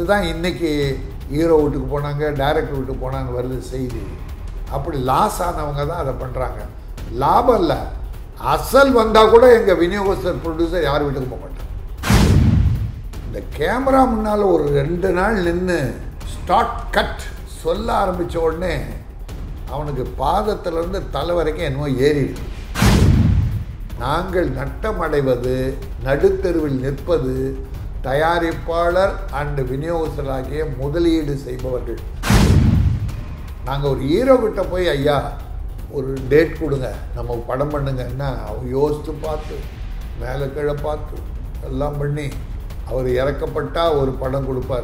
தான் இன்னைக்கு ஹீரோ வீட்டுக்கு போனாங்க டைரக்டர் வீட்டுக்கு போனாங்க வருது செய்தி அப்படி லாஸ் ஆனவங்க தான் அதை பண்ணுறாங்க லாபம் இல்லை அசல் வந்தால் கூட எங்கள் விநியோகஸ்தர் ப்ரொடியூசர் யார் வீட்டுக்கு போக மாட்டாங்க இந்த கேமரா முன்னால் ஒரு ரெண்டு நாள் நின்று ஸ்டார்ட் கட் சொல்ல ஆரம்பித்த உடனே அவனுக்கு பாதத்திலிருந்து தலை வரைக்கும் என்னமோ ஏறிடுது நாங்கள் நட்டமடைவது நடுத்தெருவில் நிற்பது தயாரிப்பாளர் அண்டு விநியோகஸ்தராகிய முதலீடு செய்பவர்கள் நாங்கள் ஒரு ஹீரோ கிட்ட போய் ஐயா ஒரு டேட் கொடுங்க நம்ம படம் பண்ணுங்கன்னா அவங்க யோசித்து பார்த்து மேலே கீழே பார்த்து எல்லாம் பண்ணி அவர் இறக்கப்பட்டா ஒரு படம் கொடுப்பார்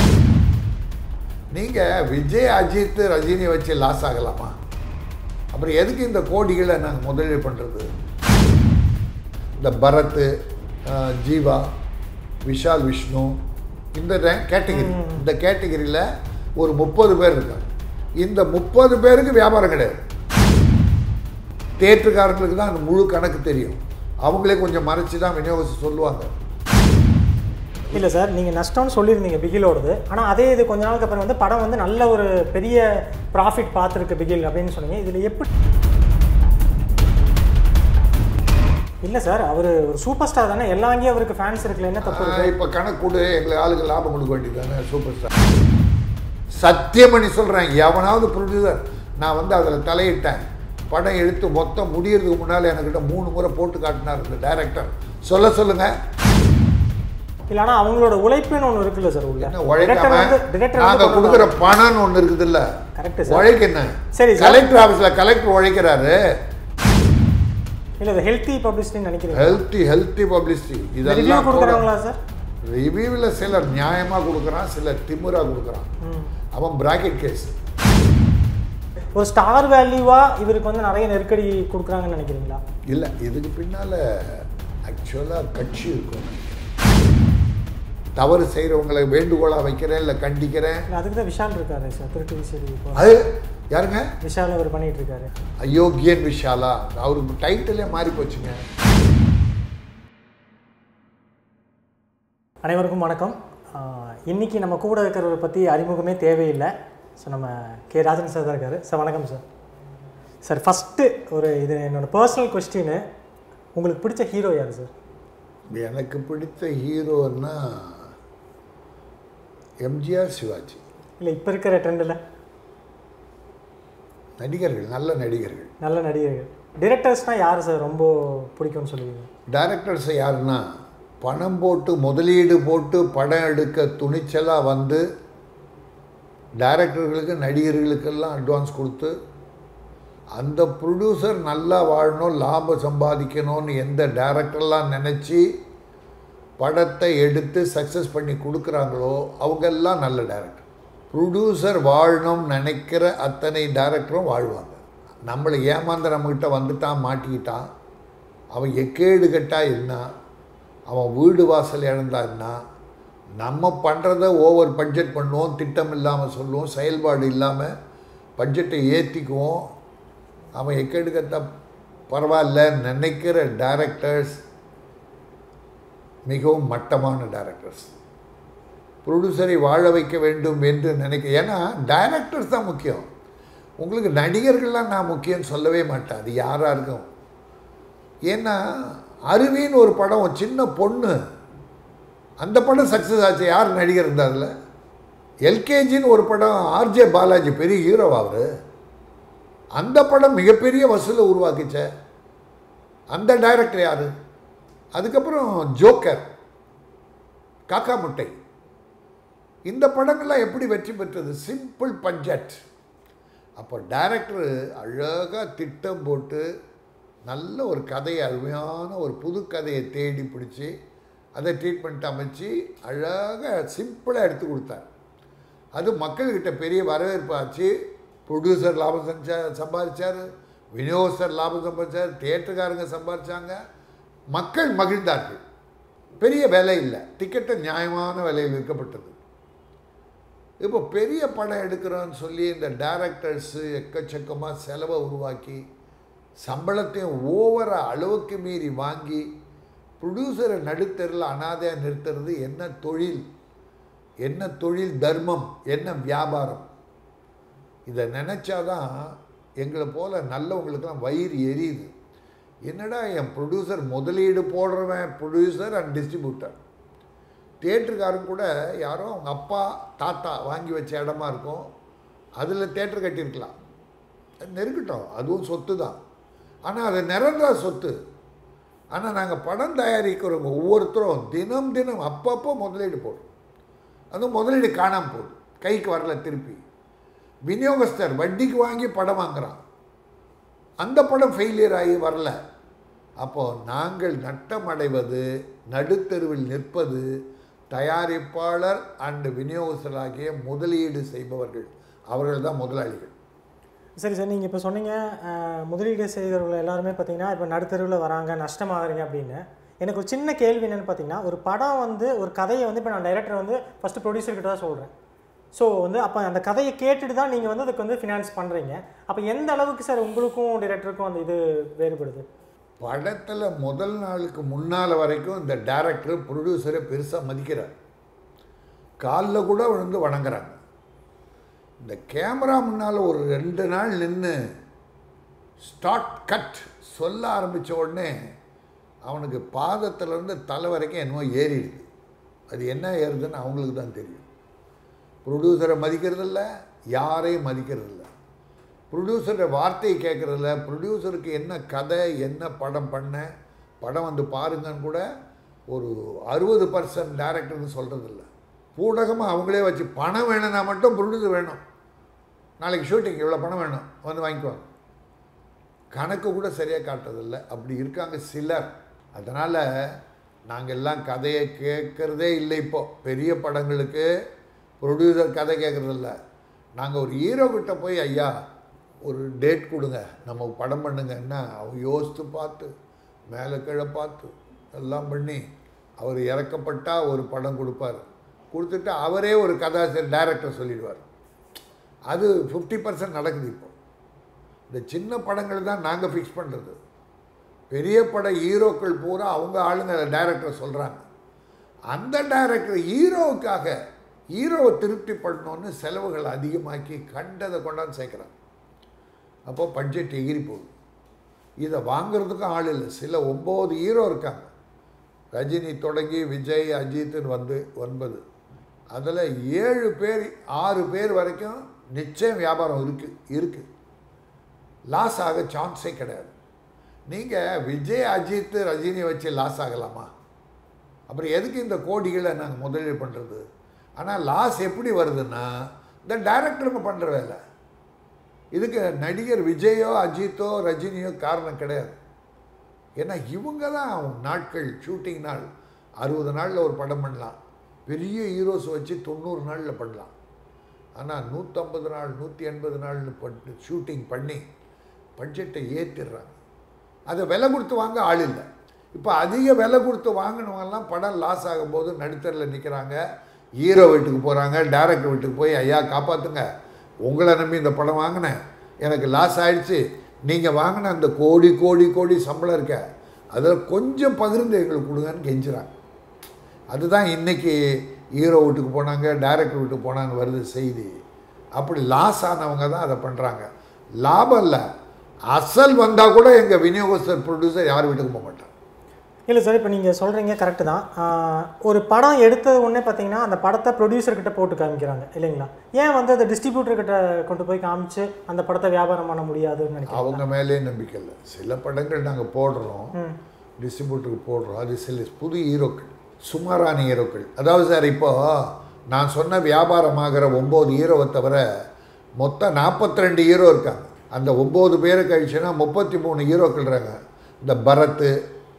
நீங்கள் விஜய் அஜித் ரஜினி வச்சு லாஸ் ஆகலாமா அப்புறம் எதுக்கு இந்த கோடிகளை நாங்கள் முதலீடு பண்ணுறது இந்த பரத் அஹ், ஜீவா விஷால் விஷ்ணு இந்த கேட்டகரி இந்த கேட்டகரியில் ஒரு முப்பது பேர் இருக்காங்க இந்த முப்பது பேருக்கு வியாபாரம் கிடையாது தேட்டருக்காரங்களுக்கு தான் அந்த முழு கணக்கு தெரியும் அவங்களே கொஞ்சம் மறைச்சு தான் விநியோகஸ்தர் சொல்லுவாங்க இல்லை சார் நீங்கள் நஷ்டம்னு சொல்லியிருந்தீங்க பிகிலோடது ஆனால் அதே இது கொஞ்ச நாளுக்கு அப்புறம் வந்து படம் வந்து நல்ல ஒரு பெரிய ப்ராஃபிட் பார்த்துருக்கு பிகில் அப்படின்னு சொன்னீங்க இதில் எப்படி இல்லை சார் அவர் ஒரு சூப்பர் ஸ்டார் தானே எல்லாங்கேயும் அவருக்கு ஃபேன்ஸ் இருக்குல்ல என்ன தப்பு இருக்கு இப்போ கணக்கு கொடு எங்களுக்கு ஆளுக்கு லாபம் கொடுக்க வேண்டியதானே சூப்பர் ஸ்டார் சத்தியம் பண்ணி சொல்கிறேன் எவனாவது ப்ரொடியூசர் நான் வந்து அதில் தலையிட்டேன் படம் எடுத்து மொத்தம் முடியறதுக்கு முன்னால் என்கிட்ட மூணு முறை போட்டு காட்டினார் இந்த டைரக்டர் சொல்ல சொல்லுங்க இல்லை ஆனால் அவங்களோட உழைப்புன்னு ஒன்று இருக்குல்ல சார் உள்ள என்ன Director உழைக்காம வந்து director வந்து நாங்கள் கொண்டு கொடுக்குற பணம்னு ஒன்று இருக்குது இல்லை Correct சார். உழைக்க என்ன சரி சார். கலெக்டர் ஆஃபீஸில் கலெக்டர் உழைக்கிறாரு இல்லை இது ஹெல்த்தி பப்ளிசிட்டின்னு நினைக்கிறீங்க ஹெல்த்தி ஹெல்த்தி பப்ளிசிட்டி ரிவ்யூ இதெல்லாம் கொடுக்குறாங்களா சார் ரிவ்யூவில் சிலர் நியாயமாக கொடுக்குறான் சிலர் திமிராக கொடுக்குறான் ம் அவன் பிராக்கெட் கேஸ் ஒரு ஸ்டார் வேல்யூவாக இவருக்கு வந்து நிறைய நெருக்கடி கொடுக்குறாங்கன்னு நினைக்கிறீங்களா இல்லை இதுக்கு பின்னால் ஆக்சுவலாக கட்சி இருக்கும் தவறு செய்கிறவங்களை வேண்டுகோளாக வைக்கிறேன் இல்லை கண்டிக்கிறேன் இல்லை அதுக்கு தான் விஷால் இருக்காரு சார் திருட்டு விசேடி இப்போ அது யாருங்க விஷால் அவர் பண்ணிட்டு இருக்காரு அயோக்கியன் விஷாலா அவருக்கு டைட்டிலே மாறி போச்சுங்க அனைவருக்கும் வணக்கம் ஆஹ் இன்னைக்கு நம்ம கூட இருக்கிறவரை பற்றி அறிமுகமே தேவையில்லை ஸோ நம்ம கே ராஜன் சார் தான் இருக்காரு சார் வணக்கம் சார் சார் ஃபஸ்ட்டு ஒரு இது என்னோட பர்சனல் கொஸ்டின் உங்களுக்கு பிடிச்ச ஹீரோ யார் சார் எனக்கு பிடித்த ஹீரோன்னா எம்ஜிஆர் சிவாஜி இல்லை இப்போ இருக்கிற ட்ரெண்டில் நடிகர்கள் நல்ல நடிகர்கள் நல்ல நடிகர்கள் டிரெக்டர்ஸ்னால் யார் சார் ரொம்ப பிடிக்கும்னு சொல்லுவீங்க டைரக்டர்ஸ் யாருன்னா பணம் போட்டு முதலீடு போட்டு படம் எடுக்க துணிச்சலாக வந்து டைரக்டர்களுக்கு நடிகர்களுக்கெல்லாம் அட்வான்ஸ் கொடுத்து அந்த ப்ரொடியூசர் நல்லா வாழணும் லாபம் சம்பாதிக்கணும்னு எந்த டைரக்டர்லாம் நினச்சி படத்தை எடுத்து சக்ஸஸ் பண்ணி கொடுக்குறாங்களோ அவங்கெல்லாம் நல்ல டைரக்டர் ப்ரொடியூசர் வாழணும்னு நினைக்கிற அத்தனை டைரக்டரும் வாழ்வாங்க நம்மளை ஏமாந்த நம்மக்கிட்ட வந்துட்டான் மாட்டிக்கிட்டான் அவன் எக்கேடு கட்டா என்ன அவன் வீடு வாசல் இழந்தா என்ன நம்ம பண்ணுறத ஓவர் பட்ஜெட் பண்ணுவோம் திட்டம் இல்லாமல் சொல்லுவோம் செயல்பாடு இல்லாமல் பட்ஜெட்டை ஏற்றிக்குவோம் அவன் எக்கேடு கட்டா பரவாயில்ல நினைக்கிற டைரக்டர்ஸ் மிகவும் மட்டமான டைரக்டர்ஸ் ப்ரொடியூசரை வாழ வைக்க வேண்டும் என்று நினைக்க ஏன்னா டைரக்டர்ஸ் தான் முக்கியம் உங்களுக்கு நடிகர்கள்லாம் நான் முக்கியம்னு சொல்லவே மாட்டேன் அது யாராக இருக்கும் ஏன்னா அருவின்னு ஒரு படம் ஒரு சின்ன பொண்ணு அந்த படம் சக்ஸஸ் ஆச்சு யார் நடிகர் இருந்தா அதில் எல்கேஜின்னு ஒரு படம் ஆர்ஜே பாலாஜி பெரிய ஹீரோ அவர் அந்த படம் மிகப்பெரிய வசூலை உருவாக்குச்ச அந்த டைரக்டர் யார் அதுக்கப்புறம் ஜோக்கர் காக்கா முட்டை இந்த படங்கள்லாம் எப்படி வெற்றி பெற்றது சிம்பிள் பட்ஜெட் அப்போ டைரக்டர் அழகாக திட்டம் போட்டு நல்ல ஒரு கதையை அருமையான ஒரு புது கதையை தேடி பிடிச்சி அதை ட்ரீட்மெண்ட் அமைச்சு அழகாக சிம்பிளாக எடுத்து கொடுத்தார் அது மக்கள்கிட்ட பெரிய வரவேற்பு ஆச்சு ப்ரொடியூசர் லாபம் செஞ்சா சம்பாதிச்சார் விநியோகஸ்தர் லாபம் சம்பாதிச்சார் தியேட்டருக்காரங்க சம்பாதிச்சாங்க மக்கள் மகிழ்ந்தார்கள் பெரிய விலை இல்லை டிக்கெட்டு நியாயமான விலையில் விற்கப்பட்டது இப்போ பெரிய படம் எடுக்கிறோன்னு சொல்லி இந்த டைரக்டர்ஸு எக்கச்சக்கமாக செலவை உருவாக்கி சம்பளத்தையும் ஓவராக அளவுக்கு மீறி வாங்கி ப்ரொடியூசரை நடுத்தரில் அனாதையாக நிறுத்துறது என்ன தொழில் என்ன தொழில் தர்மம் என்ன வியாபாரம் இதை நினச்சாதான் எங்களை போல் நல்லவங்களுக்கெல்லாம் வயிறு எரியுது என்னடா என் ப்ரொடியூசர் முதலீடு போடுறவன் ப்ரொடியூசர் அண்ட் டிஸ்ட்ரிபியூட்டர் தேட்டருக்காரன் கூட யாரோ அவங்க அப்பா தாத்தா வாங்கி வச்ச இடமா இருக்கும் அதில் தேட்டர் கட்டியிருக்கலாம் அது நெருக்கட்டும் அதுவும் சொத்து தான் ஆனால் அது நிரந்தர சொத்து ஆனால் நாங்கள் படம் தயாரிக்கிறவங்க ஒவ்வொருத்தரும் தினம் தினம் அப்பப்போ முதலீடு போடுறோம் அதுவும் முதலீடு காணாமல் போகுது கைக்கு வரல திருப்பி விநியோகஸ்தர் வட்டிக்கு வாங்கி படம் வாங்குறான் அந்த படம் ஃபெயிலியர் ஆகி வரல அப்போது நாங்கள் நட்டம் அடைவது நடுத்தெருவில் நிற்பது தயாரிப்பாளர் அண்டு விநியோகஸ்தராகிய முதலீடு செய்பவர்கள் அவர்கள் தான் முதலாளிகள் சரி சார் நீங்கள் இப்போ சொன்னீங்க அஹ், முதலீடு செய்கிறவங்க எல்லாருமே பார்த்தீங்கன்னா இப்போ நடுத்தருவில் வராங்க நஷ்டமாகறீங்க அப்படின்னு எனக்கு ஒரு சின்ன கேள்வி என்னென்னு பார்த்தீங்கன்னா ஒரு படம் வந்து ஒரு கதையை வந்து இப்போ நான் டைரக்டர் வந்து ஃபஸ்ட்டு ப்ரொடியூசர்கிட்ட தான் சொல்கிறேன் ஸோ வந்து அப்போ அந்த கதையை கேட்டுட்டு தான் நீங்கள் வந்து அதுக்கு வந்து ஃபினான்ஸ் பண்ணுறீங்க அப்போ எந்த அளவுக்கு சார் உங்களுக்கும் டைரக்டருக்கும் அந்த இது வேறுபடுது படத்தில் முதல் நாளுக்கு முன்னால் வரைக்கும் இந்த டைரக்டர் ப்ரொடியூசரை பெருசாக மதிக்கிறார் காலில் கூட விழுந்து வணங்குறாங்க இந்த கேமரா முன்னால் ஒரு ரெண்டு நாள் நின்று ஸ்டார்ட் கட் சொல்ல ஆரம்பித்த உடனே அவனுக்கு பாதத்திலேருந்து தலை வரைக்கும் என்னமோ ஏறிடுது அது என்ன ஏறுதுன்னு அவங்களுக்கு தான் தெரியும் ப்ரொடியூசரை மதிக்கிறதில்ல யாரையும் மதிக்கிறதில்ல ப்ரொடியூசரோட வார்த்தையை கேட்குறதில்ல ப்ரொடியூசருக்கு என்ன கதை என்ன படம் பண்ண படம் வந்து பாருங்கன்னு கூட ஒரு அறுபது பர்சன்ட் டேரக்டர்னு சொல்கிறதில்ல பூடகமாக அவங்களே வச்சு பணம் வேணும்னா மட்டும் ப்ரொடியூசர் வேணும் நாளைக்கு ஷூட்டிங் இவ்வளோ பணம் வேணும் வந்து வாங்கிக்குவாங்க கணக்கு கூட சரியாக காட்டுறதில்ல அப்படி இருக்காங்க சிலர் அதனால் நாங்கள் எல்லாம் கதையை கேட்குறதே இல்லை இப்போ பெரிய படங்களுக்கு ப்ரொடியூசர் கதை கேட்குறதில்ல நாங்கள் ஒரு ஹீரோ கிட்ட போய் ஐயா ஒரு டேட் கொடுங்க நம்ம படம் பண்ணுங்கன்னா அவங்க யோசித்து பார்த்து மேலே கீழே பார்த்து எல்லாம் பண்ணி அவர் இறக்கப்பட்டால் ஒரு படம் கொடுப்பார் கொடுத்துட்டு அவரே ஒரு கதாசிரியர் டைரக்டர் சொல்லிடுவார் அது ஃபிஃப்டி பர்சன்ட் நடக்குது இப்போ இந்த சின்ன படங்கள் தான் நாங்கள் ஃபிக்ஸ் பண்ணுறது பெரிய பட ஹீரோக்கள் பூரா அவங்க ஆளுங்க டைரக்டர் சொல்கிறாங்க அந்த டைரக்டர் ஹீரோவுக்காக ஹீரோவை திருப்தி பண்ணணுன்னு செலவுகள் அதிகமாக்கி கண்டதை கொண்டாந்து சேர்க்குறாங்க அப்போ பட்ஜெட் எகிரி போகுது இதை வாங்குறதுக்கும் ஆள் இல்லை சில ஒம்பது ஹீரோ இருக்காங்க ரஜினி தொடங்கி விஜய் அஜித்னு வந்து ஒன்பது அதில் ஏழு பேர் ஆறு பேர் வரைக்கும் நிச்சயம் வியாபாரம் இருக்குது இருக்குது லாஸ் ஆக சான்ஸே கிடையாது நீங்கள் விஜய் அஜித் ரஜினி வச்சு லாஸ் ஆகலாமா அப்புறம் எதுக்கு இந்த கோடிகளை நாங்கள் முதலீடு பண்ணுறது ஆனால் லாஸ் எப்படி வருதுன்னா இந்த டைரக்டருங்க பண்ணுற வேலை இதுக்கு நடிகர் விஜயோ அஜித்தோ ரஜினியோ காரணம் கிடையாது ஏன்னா இவங்க தான் நாட்கள் ஷூட்டிங் நாள் அறுபது நாளில் ஒரு படம் பண்ணலாம் பெரிய ஹீரோஸ் வச்சு தொண்ணூறு நாளில் பண்ணலாம் ஆனால் நூற்றம்பது நாள் நூற்றி எண்பது நாள்னு பண்ணி ஷூட்டிங் பண்ணி பட்ஜெட்டை ஏற்றிடுறாங்க அதை விலை கொடுத்து வாங்க ஆள் இல்லை இப்போ அதிக விலை கொடுத்து வாங்கினவங்கெல்லாம் படம் லாஸ் ஆகும்போது நடுத்தரில் நிற்கிறாங்க ஹீரோ வீட்டுக்கு போகிறாங்க டேரக்டர் வீட்டுக்கு போய் ஐயா காப்பாற்றுங்க உங்களை நம்பி இந்த படம் வாங்கினேன் எனக்கு லாஸ் ஆயிடுச்சு நீங்கள் வாங்கின அந்த கோடி கோடி கோடி சம்பளம் இருக்க அதில் கொஞ்சம் பகிர்ந்து எங்களுக்கு கொடுங்கன்னு கெஞ்சுறாங்க அதுதான் இன்றைக்கி ஹீரோ வீட்டுக்கு போனாங்க டைரக்டர் வீட்டுக்கு போனாங்க வருது செய்தி அப்படி லாஸ் ஆனவங்க தான் அதை பண்ணுறாங்க லாபம் இல்லை அசல் வந்தால் கூட எங்கள் விநியோகஸ்தர் ப்ரொடியூசர் யார் வீட்டுக்கு போக மாட்டாங்க இல்லை சார் இப்போ நீங்கள் சொல்கிறீங்க கரெக்டு தான் ஆஹ் ஒரு படம் எடுத்தது உடனே பார்த்தீங்கன்னா அந்த படத்தை ப்ரொடியூசர் கிட்ட போட்டு காமிக்கிறாங்க இல்லைங்களா ஏன் வந்து அதை டிஸ்ட்ரிபியூட்டர் கிட்ட கொண்டு போய் காமிச்சு அந்த படத்தை வியாபாரம் பண்ண முடியாதுன்னு நினைக்கிறேன் அவங்க மேலே நம்பிக்கை இல்லை சில படங்கள் நாங்கள் போடுறோம் டிஸ்ட்ரிபியூட்டருக்கு போடுறோம் அது சில புது ஹீரோக்கள் சுமாரான ஹீரோக்கள் அதாவது சார் இப்போ நான் சொன்ன வியாபாரமாகிற ஒம்பது ஹீரோவை தவிர மொத்தம் நாற்பத்தி ரெண்டு ஹீரோ இருக்காங்க அந்த ஒம்பது பேரை கழிச்சுன்னா முப்பத்தி மூணு ஹீரோக்கள் இருக்காங்க இந்த பரத்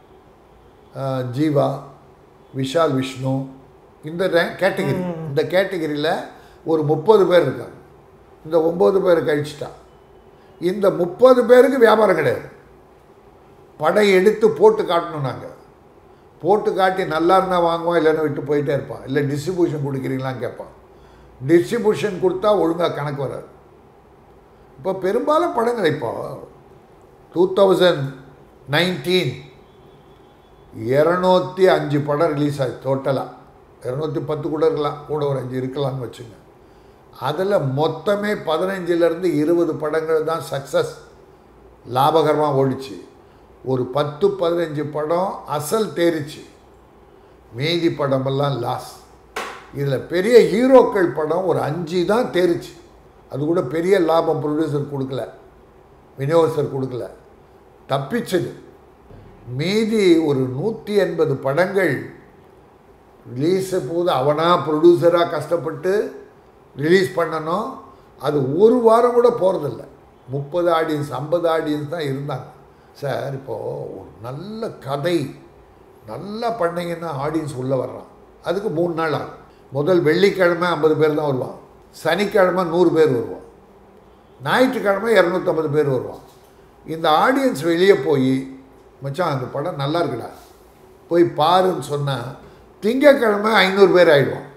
ஆஹ், ஜீவா விஷால் விஷ்ணு இந்த கேட்டகரி இந்த கேட்டகரியில் ஒரு முப்பது பேர் இருக்காங்க இந்த ஒம்பது பேர் கழிச்சிட்டா இந்த முப்பது பேருக்கு வியாபாரம் கிடையாது படம் எடுத்து போட்டு காட்டணும் நாங்கள் போட்டு காட்டி நல்லா இருந்தால் வாங்குவோம் இல்லைன்னு விட்டு போயிட்டே இருப்பான் இல்லை டிஸ்ட்ரிபியூஷன் கொடுக்குறீங்களான்னு கேட்பான் டிஸ்ட்ரிபியூஷன் கொடுத்தா ஒழுங்காக கணக்கு வராது இப்போ பெரும்பாலும் படங்கள் இப்போ டூ தௌசண்ட் நைன்டீன் இரநூத்தி அஞ்சு படம் ரிலீஸ் ஆச்சு டோட்டலாக இரநூத்தி பத்து கூட இருக்கலாம் கூட ஒரு அஞ்சு இருக்கலாம்னு வச்சுங்க அதில் மொத்தமே பதினஞ்சிலேருந்து இருபது படங்கள் தான் சக்ஸஸ் லாபகரமாக ஓடிச்சு ஒரு பத்து பதினஞ்சு படம் அசல் தேறிச்சு மீதி படமெல்லாம் லாஸ் இதில் பெரிய ஹீரோக்கள் படம் ஒரு அஞ்சு தான் தேறிச்சு அது கூட பெரிய லாபம் ப்ரொடியூசர் கொடுக்கல விநியோகஸ்தர் கொடுக்கல தப்பிச்சது மீதி ஒரு நூற்றி எண்பது படங்கள் ரிலீஸ் போது அவனாக ப்ரொடியூசராக கஷ்டப்பட்டு ரிலீஸ் பண்ணணும் அது ஒரு வாரம் கூட போகிறதில்ல முப்பது ஆடியன்ஸ் ஐம்பது ஆடியன்ஸ் தான் இருந்தாங்க சார் இப்போது ஒரு நல்ல கதை நல்லா பண்ணீங்கன்னா ஆடியன்ஸ் உள்ளே வர்றான் அதுக்கு மூணு நாள் ஆகும் முதல் வெள்ளிக்கிழமை ஐம்பது பேர் தான் வருவான் சனிக்கிழமை நூறு பேர் வருவான் ஞாயிற்றுக்கிழமை இரநூத்தம்பது பேர் வருவான் இந்த ஆடியன்ஸ் வெளியே போய் மச்சான் அந்த படம் நல்லா இருக்குடா போய் பாருன்னு சொன்னால் திங்கக்கிழமை ஐநூறு பேர் ஆயிடுவான்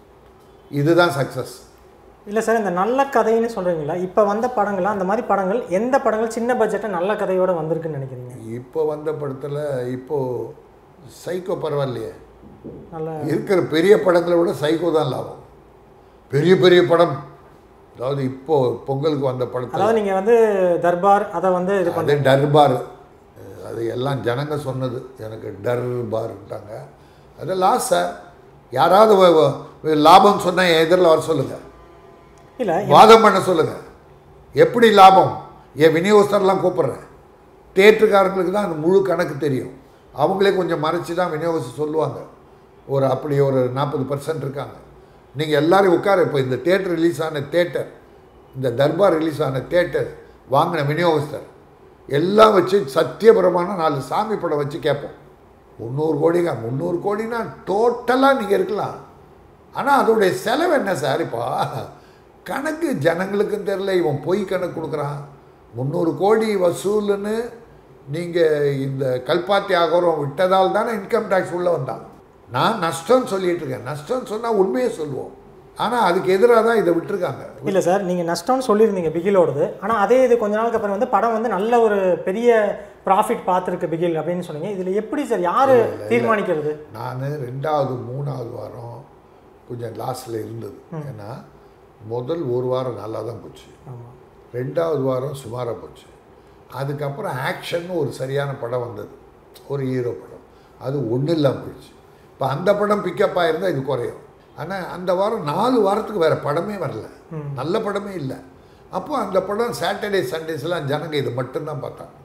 இதுதான் சக்ஸஸ் இல்லை சார் இந்த நல்ல கதைன்னு சொல்கிறீங்களா இப்போ வந்த படங்கள்லாம் அந்த மாதிரி படங்கள் எந்த படங்கள் சின்ன பட்ஜெட்டில் நல்ல கதையோடு வந்திருக்குன்னு நினைக்கிறீங்க இப்போ வந்த படத்தில் இப்போது சைக்கோ பரவாயில்லையே நல்ல இருக்கிற பெரிய படங்களை விட சைக்கோ தான் லாபம் பெரிய பெரிய படம் அதாவது இப்போ பொங்கலுக்கு வந்த படத்தில் அதாவது நீங்கள் வந்து தர்பார் அதை வந்து இது பண்ண அது டர்பார் அது எல்லாம் ஜனங்க சொன்னது எனக்கு டர்பார்ட்டாங்க அது லாஸ் சார் யாராவது வ- வ- லாபம் சொன்னால் என் எதிரில் வர சொல்லுங்கள் இல்லை வாதம் பண்ண சொல்லுங்கள் எப்படி லாபம் என் விநியோகஸ்தர்லாம் கூப்பிட்றேன் தேட்டருக்காரங்களுக்கு தான் அந்த முழு கணக்கு தெரியும் அவங்களே கொஞ்சம் மறைச்சி தான் விநியோகஸ்தர் சொல்லுவாங்க ஒரு அப்படி ஒரு நாற்பது பர்சன்ட் இருக்காங்க நீங்கள் எல்லாரும் உட்கார இப்போ இந்த தேட்டர் ரிலீஸ் ஆன தேட்டர் இந்த தர்பார் ரிலீஸ் ஆன தேட்டர் வாங்கின விநியோகஸ்தர் எல்லாம் வச்சு சத்தியபுரமான நாலு சாமி படம் வச்சு கேட்போம் முந்நூறு கோடிங்க முந்நூறு கோடினா டோட்டலாக நீங்கள் இருக்கலாம் ஆனால் அதோடைய செலவு என்ன சார் இப்போ கணக்கு ஜனங்களுக்கும் தெரில இவன் பொய் கணக்கு கொடுக்குறான் முந்நூறு கோடி வசூலுன்னு நீங்கள் இந்த கல்பாத்தி ஆகரம் விட்டதால் தானே இன்கம் டேக்ஸ் உள்ளே வந்தான் நான் நஷ்டம்னு சொல்லிட்டு இருக்கேன் நஷ்டம்னு சொன்னால் உண்மையை சொல்லுவோம் ஆனால் அதுக்கு எதிராக தான் இதை விட்டுருக்காங்க இல்லை சார் நீங்கள் நஷ்டம்னு சொல்லியிருந்தீங்க பிகிலோடது ஆனால் அதே இது கொஞ்ச நாளுக்கு அப்புறம் வந்து படம் வந்து நல்ல ஒரு பெரிய ப்ராஃபிட் பார்த்துருக்கு பிகில் அப்படின்னு சொன்னீங்க இதில் எப்படி சார் யார் தீர்மானிக்கிறது நான் ரெண்டாவது மூணாவது வாரம் கொஞ்சம் லாஸில் இருந்தது ஏன்னா முதல் ஒரு வாரம் நல்லா தான் போச்சு ஆமாம் ரெண்டாவது வாரம் சுமாராக போச்சு அதுக்கப்புறம் ஆக்ஷன் ஒரு சரியான படம் வந்தது ஒரு ஹீரோ படம் அது ஒன்றும் இல்லாமல் போயிடுச்சு இப்போ அந்த படம் பிக்கப் ஆயிருந்தால் இது குறையும் ஆனால் அந்த வாரம் நாலு வாரத்துக்கு வேறு படமே வரல நல்ல படமே இல்லை அப்போ அந்த படம் சாட்டர்டே சண்டேஸ்லாம் ஜனங்க இது மட்டும்தான் பார்த்தாங்க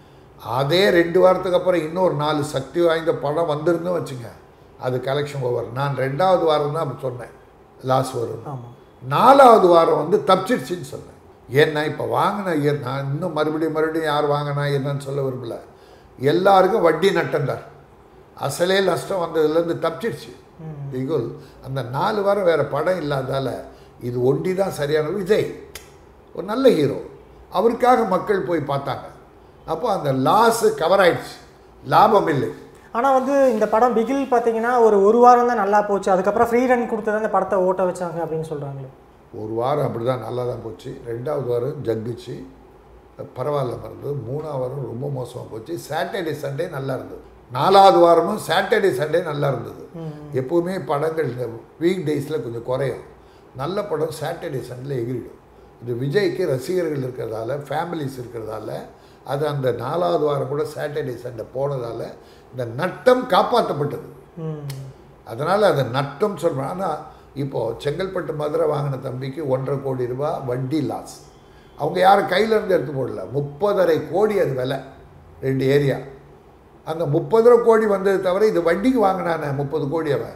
அதே ரெண்டு வாரத்துக்கு அப்புறம் இன்னொரு நாலு சக்தி வாய்ந்த படம் வந்திருந்தும் வச்சுங்க அது கலெக்ஷன் ஓவர் நான் ரெண்டாவது வாரம் தான் அப்படி சொன்னேன் லாஸ் வரும் ஆமாம் நாலாவது வாரம் வந்து தப்பிச்சிடுச்சின்னு சொன்னேன் ஏன்னா இப்போ வாங்கின ஏ- நான் இன்னும் மறுபடியும் மறுபடியும் யார் வாங்கினா என்னன்னு சொல்ல விரும்பல எல்லாருக்கும் வட்டி நட்டந்தார் அசலே நஷ்டம் வந்ததுலேருந்து தப்பிச்சிடுச்சு பிகுல் அந்த நாலு வாரம் வேறு படம் இல்லாதால இது ஒண்டி தான் சரியான விஜய் ஒரு நல்ல ஹீரோ அவருக்காக மக்கள் போய் பார்த்தாங்க அப்போ அந்த லாஸு கவர் ஆயிடுச்சு லாபம் இல்லை ஆனால் வந்து இந்த படம் பிகில் பார்த்தீங்கன்னா ஒரு ஒரு வாரம் தான் நல்லா போச்சு அதுக்கப்புறம் ஃப்ரீ ரன் கொடுத்து தான் இந்த படத்தை ஓட்ட வச்சாங்க அப்படின்னு சொல்கிறாங்களே ஒரு வாரம் அப்படி தான் நல்லா தான் போச்சு ரெண்டாவது வாரம் ஜக்குச்சு பரவாயில்ல மறந்தது மூணாவது வாரம் ரொம்ப மோசமாக போச்சு சாட்டர்டே சண்டே நல்லா இருந்தது நாலாவது வாரமும் சாட்டர்டே சண்டே நல்லா இருந்தது எப்போவுமே படங்கள் இந்த வீக் டேஸில் கொஞ்சம் குறையும் நல்ல படம் சாட்டர்டே சண்டே எகிரிடும் இது விஜய்க்கு ரசிகர்கள் இருக்கிறதால ஃபேமிலிஸ் இருக்கிறதால அது அந்த நாலாவது வாரம் கூட சாட்டர்டே சண்டே போனதால் இந்த நட்டம் காப்பாற்றப்பட்டது ம் அதனால் அதை நட்டம் சொல்கிறேன் ஆனால் இப்போது செங்கல்பட்டு மதுரை வாங்கின தம்பிக்கு ஒன்றரை கோடி ரூபாய் வட்டி லாஸ் அவங்க யாரும் கையில இருந்து எடுத்து போடல முப்பதரை கோடி அது விலை ரெண்டு ஏரியா அந்த முப்பதரை கோடி வந்தது தவிர இது வட்டிக்கு வாங்கினானே முப்பது கோடி அவன்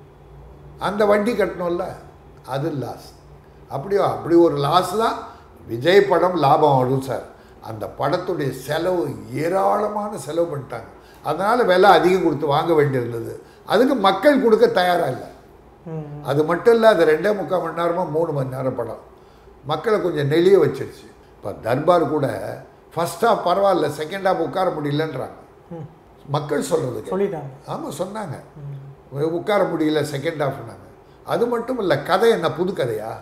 அந்த வட்டி கட்டணும்ல அது லாஸ் அப்படியோ அப்படி ஒரு லாஸ் தான் விஜய் படம் லாபம் வரும் சார் அந்த படத்துடைய செலவு ஏராளமான செலவு பண்ணிட்டாங்க அதனால் விலை அதிகம் கொடுத்து வாங்க வேண்டியிருந்தது அதுக்கு மக்கள் கொடுக்க தயாராக இல்லை ம் அது மட்டும் இல்லை அது ரெண்டே முக்கால் மணி நேரமாக மூணு மணி நேரம் படம் மக்களை கொஞ்சம் நெளிய வச்சிருச்சு இப்போ தர்பார் கூட ஃபஸ்ட் ஹாஃப் பரவாயில்ல செகண்ட் ஹாஃப் உட்கார முடியலன்றாங்க ம் மக்கள் சொல்கிறதுக்கு சொல்லிட்டாங்க ஆமாம் சொன்னாங்க உட்கார முடியல செகண்ட் ஹாஃப்னாங்க அது மட்டும் இல்லை கதை என்ன புது கதையா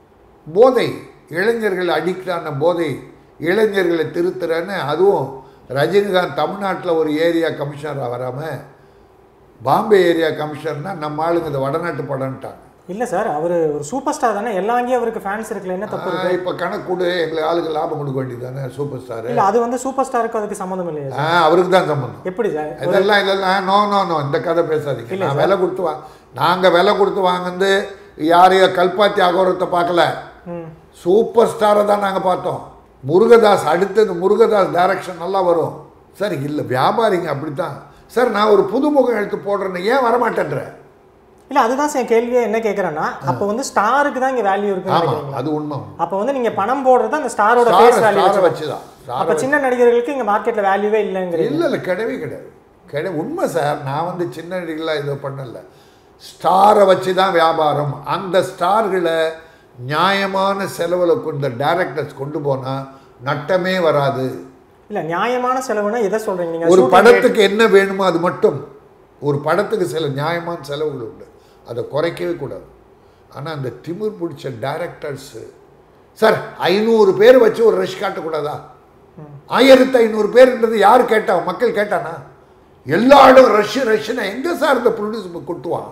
போதை இளைஞர்கள் அடிக்டான போதை இளைஞர்களை திருத்துறேன்னு அதுவும் ரஜினிகாந்த் தமிழ்நாட்டில் ஒரு ஏரியா கமிஷனராக வராமல் பாம்பே ஏரியா கமிஷனர்னா நம்ம ஆளுங்க இந்த வடநாட்டு படம்ட்டாங்க இல்லை சார் அவர் ஒரு சூப்பர் ஸ்டார் தானே எல்லா அங்கேயும் அவருக்கு ஃபேன்ஸ் இருக்குல்ல என்ன தப்பு இருக்கு இப்போ கணக்கு கொடு எங்களுக்கு ஆளுக்கு லாபம் கொடுக்க வேண்டியது தானே சூப்பர் ஸ்டாரு இல்லை அது வந்து சூப்பர் ஸ்டாருக்கு அதுக்கு சம்மந்தம் இல்லையா ஆ அவருக்கு தான் சம்பந்தம் எப்படி சார் இதெல்லாம் இதெல்லாம் நோ நோ நோ இந்த கதை பேசாதீங்க நான் விலை கொடுத்து வா நாங்கள் விலை கொடுத்து வாங்குந்து யாரையோ கல்பாத்தி அகோரத்தை பார்க்கல ம் சூப்பர் ஸ்டாரை தான் நாங்கள் பார்த்தோம் முருகதாஸ் அடுத்தது முருகதாஸ் டைரக்ஷன் நல்லா வரும் சார் இல்லை வியாபாரிங்க அப்படி தான் சார் நான் ஒரு புதுமுகம் எடுத்து போடுறேன்னு ஏன் வரமாட்டேன்ற இல்லை அதுதான் சார் என் கேள்வியே என்ன கேட்குறேன்னா அப்போ வந்து ஸ்டாருக்கு தான் இங்கே வேல்யூ இருக்குன்னு ஆமாம் நினைக்கிறீங்களா அது உண்மை அப்போ வந்து நீங்கள் பணம் போடுறது அந்த ஸ்டாரோட ஸ்டாரை ஃபேஸ் வேல்யூ ஸ்டாரை வச்சு தான் அப்போ சின்ன நடிகர்களுக்கு இங்கே மார்க்கெட்டில் வேல்யூவே இல்லைங்கிறீங்க இல்லை இல்லை கிடையவே கிடையாது கிடையாது உண்மை சார் நான் வந்து சின்ன நடிகர்களாக இதை பண்ணல ஸ்டாரை வச்சு தான் வியாபாரம் அந்த ஸ்டார்களை நியாயமான செலவில் கொண்ட டைரக்டர்ஸ் கொண்டு போனால் நட்டமே வராது இல்லை நியாயமான செலவுனா எதை சொல்கிறீங்க நீங்கள் ஒரு படத்துக்கு என்ன வேணுமோ அது மட்டும் ஒரு படத்துக்கு சில நியாயமான செலவுகள் உண்டு அதை குறைக்கவே கூடாது ஆனால் அந்த திமிர் பிடிச்ச டைரக்டர்ஸு சார் ஐநூறு பேர் வச்சு ஒரு ரஷ் காட்டக்கூடாதா ஆயிரத்து ஐநூறு பேர்ன்றது யார் கேட்டா மக்கள் கேட்டானா எல்லா இடம் ரஷ்ஷு ரஷ்ஷுனா எங்கே சார் இந்த ப்ரொடியூஸ் கொட்டுவான்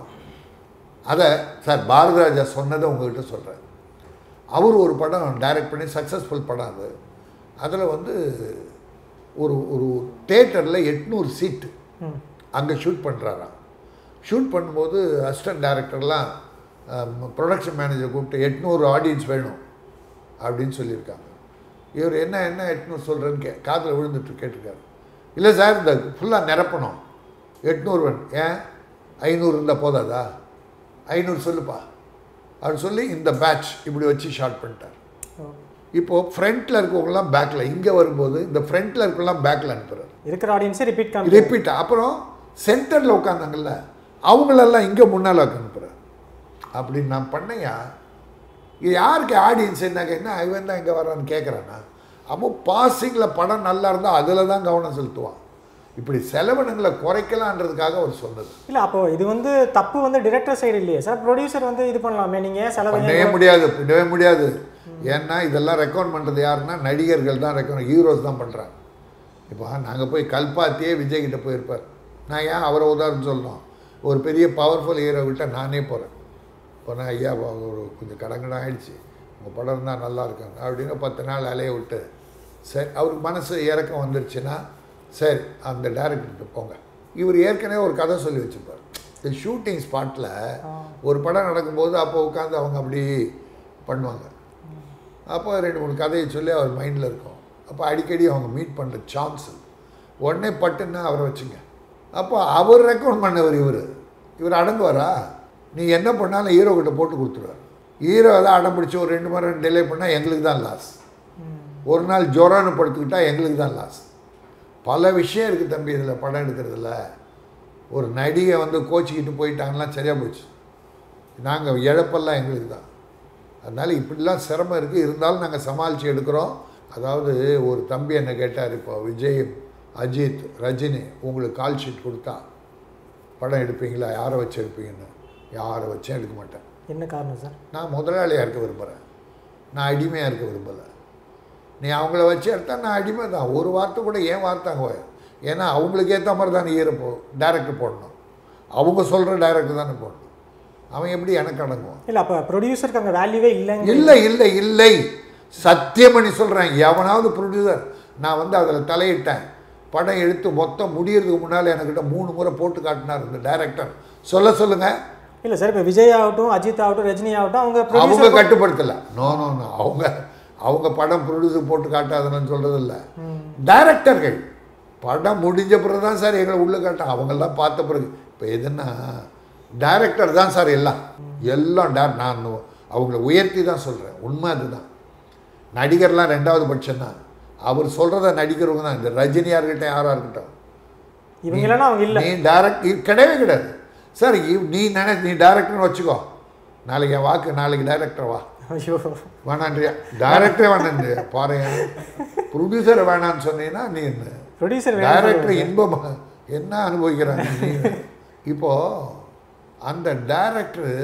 அதை சார் பாரதிராஜா சொன்னதை உங்ககிட்ட சொல்கிறேன் அவர் ஒரு படம் டைரக்ட் பண்ணி சக்ஸஸ்ஃபுல் படம் அது அதில் வந்து ஒரு ஒரு தேட்டரில் எட்நூறு சீட்டு ம் அங்கே ஷூட் பண்ணுறாராம் ஷூட் பண்ணும்போது அசிஸ்டன்ட் டைரக்டர்லாம் ப்ரொடக்ஷன் மேனேஜர் கூப்பிட்டு எட்நூறு ஆடியன்ஸ் வேணும் அப்படின்னு சொல்லியிருக்காங்க இவர் என்ன என்ன எட்நூறு சொல்கிறேன்னு கே காதில் விழுந்துட்டு கேட்டிருக்காரு இல்லை சார் இந்த ஃபுல்லாக நிரப்பணும் எட்நூறு வேணும் ஏன் ஐநூறு இருந்தால் போதாதா ஐநூறு சொல்லுப்பா அப்படின்னு சொல்லி இந்த பேட்ச் இப்படி வச்சு ஷார்ட் பண்ணிட்டார் ஓ. இப்போது ஃப்ரண்ட்டில் இருக்கவங்களாம் பேக்கில் இங்கே வரும்போது இந்த ஃப்ரண்ட்டில் இருக்கவங்களாம் பேக்கில் அனுப்புகிறார் இருக்கிற ஆடியன்ஸே ரிப்பீட் காமி ரிப்பீட் அப்புறம் சென்டரில் உட்காந்தாங்கல்ல அவங்களெல்லாம் இங்கே முன்னால் அனுப்புகிறேன் அப்படின்னு நான் பண்ணையா இது யாருக்கு ஆடியன்ஸ் என்ன என்ன இவன் தான் இங்கே வரான்னு கேட்குறானா அப்போ பாசிங்கில் படம் நல்லா இருந்தால் அதில் தான் கவனம் செலுத்துவான் இப்படி செலவினங்களை குறைக்கலான்றதுக்காக அவர் சொன்னது இல்லை அப்போ இது வந்து தப்பு வந்து டிரெக்டர் சைடு இல்லையே சார் ப்ரொடியூசர் வந்து இது பண்ணலாமே நீங்கள் ஏன் செலவு பண்ணவே முடியாது பண்ணவே முடியாது ஏன்னா இதெல்லாம் ரெக்கமெண்ட் பண்ணுறது யாருன்னா நடிகர்கள் தான் ரெக்கமெண்ட் ஹீரோஸ் தான் பண்ணுறாங்க இப்போ நாங்கள் போய் கல்பாத்தியே விஜய் கிட்ட போயிருப்பார் நான் ஏன் அவரை உதாரணம் சொல்லணும் ஒரு பெரிய பவர்ஃபுல் ஹீரோ கிட்ட நானே போகிறேன் போனால் ஐயா ஒரு கொஞ்சம் கடங்கடம் ஆயிடுச்சு உங்கள் படம் தான் நல்லா இருக்காங்க அப்படின்னு பத்து நாள் அலைய விட்டு சரி அவருக்கு மனசு இறக்கம் வந்துருச்சுன்னா சரி அந்த டேரக்டர்கிட்ட போங்க இவர் ஏற்கனவே ஒரு கதை சொல்லி வச்சுருப்பார் இந்த ஷூட்டிங் ஸ்பாட்டில் ஒரு படம் நடக்கும்போது அப்போ உட்காந்து அவங்க அப்படி பண்ணுவாங்க அப்போ ரெண்டு மூணு கதையை சொல்லி அவர் மைண்டில் இருக்கும் அப்போ அடிக்கடி அவங்க மீட் பண்ணுற சான்ஸ் உடனே பட்டுன்னா அவரை வச்சுங்க அப்போ அவர் ரெக்கமெண்ட் பண்ணவர் இவர் இவர் அடங்குவாரா நீ என்ன பண்ணாலும் ஹீரோ கிட்ட போட்டு கொடுத்துருவார் ஹீரோ தான் அடம் பிடிச்சி ஒரு ரெண்டு மணி நேரம் டிலே பண்ணால் எங்களுக்கு தான் லாஸ் ஒரு நாள் ஜொரான்னு படுத்துக்கிட்டா எங்களுக்கு தான் லாஸ் பல விஷயம் இருக்குது தம்பி இதில் படம் எடுக்கிறதுல ஒரு நடிகை வந்து கோச்சிக்கிட்டு போயிட்டாங்கன்னா சரியாக போச்சு நாங்கள் இழப்பெல்லாம் எங்களுக்கு தான் அதனால் இப்படிலாம் சிரமம் இருக்குது இருந்தாலும் நாங்கள் சமாளித்து எடுக்கிறோம் அதாவது ஒரு தம்பி என்ன கேட்டார் இப்போ விஜய் அஜித் ரஜினி உங்களுக்கு கால் ஷீட் கொடுத்தா படம் எடுப்பீங்களா யாரை வச்சு எடுப்பீங்கன்னு யாரை வச்சும் எடுக்க மாட்டேன் என்ன காரணம் சார் நான் முதலாளியாக இருக்க விரும்புகிறேன் நான் அடிமையாக இருக்க விரும்பலை நீ அவங்கள வச்சு எடுத்தா நான் அடிமை தான் ஒரு வார்த்தை கூட ஏன் வார்த்தை அங்கே ஏன்னா அவங்களுக்கு ஏற்ற மாதிரி தானே ஹீரோ போ டேரக்டர் போடணும் அவங்க சொல்கிற டேரக்டர் தானே போடணும் அவன் எப்படி எனக்கு அடங்குவான் இல்லை அப்போ ப்ரொடியூசருக்கு அங்கே வேல்யூவே இல்லைங்க இல்லை இல்லை இல்லை சத்தியம் பண்ணி சொல்கிறேன் எவனாவது ப்ரொடியூசர் நான் வந்து அதில் தலையிட்டேன் படம் எடுத்து மொத்தம் முடியறதுக்கு முன்னால் என்கிட்ட மூணு முறை போட்டு காட்டினார் இந்த டைரக்டர் சொல்ல சொல்லுங்கள் இல்லை சார் இப்போ விஜய் ஆகட்டும் அஜித் ஆகட்டும் ரஜினி ஆகட்டும் அவங்க அவங்க ப்ரொடியூசர் கட்டுப்படுத்தலை நோ நோ நோ அவங்க அவங்க படம் ப்ரொடியூசர் போட்டு காட்டாதுன்னு சொல்கிறது இல்லை டைரக்டர்கள் படம் முடிஞ்ச பிறகு தான் சார் எங்களை உள்ள காட்ட அவங்கெல்லாம் பார்த்த பிறகு இப்போ எதுன்னா டைரக்டர் தான் சார் எல்லாம் எல்லாம் டே நான் அவங்கள உயர்த்தி தான் சொல்கிறேன் உண்மை அதுதான் நடிகர்லாம் ரெண்டாவது பட்சம் தான் அவர் சொல்கிறத நடிக்கிறவங்க தான் இந்த ரஜினியாக இருக்கட்டும் யாராக இருக்கட்டும் இவங்க இல்லைன்னா அவங்க இல்லை நீ டேரக்ட் கிடையவே கிடையாது சார் இவ்- நீ நினை நீ டேரக்டர்னு வச்சுக்கோ நாளைக்கு என் வாக்கு நாளைக்கு டைரக்டர் வா ஐயோ வேணான்றியா டைரக்டரே வேணான்றியா பாரு ப்ரொடியூசர் வேணான்னு சொன்னீங்கன்னா நீ என்ன ப்ரொடியூசர் டைரக்டர் இன்பம் என்ன அனுபவிக்கிறாங்க நீ இப்போ அந்த டைரக்டர்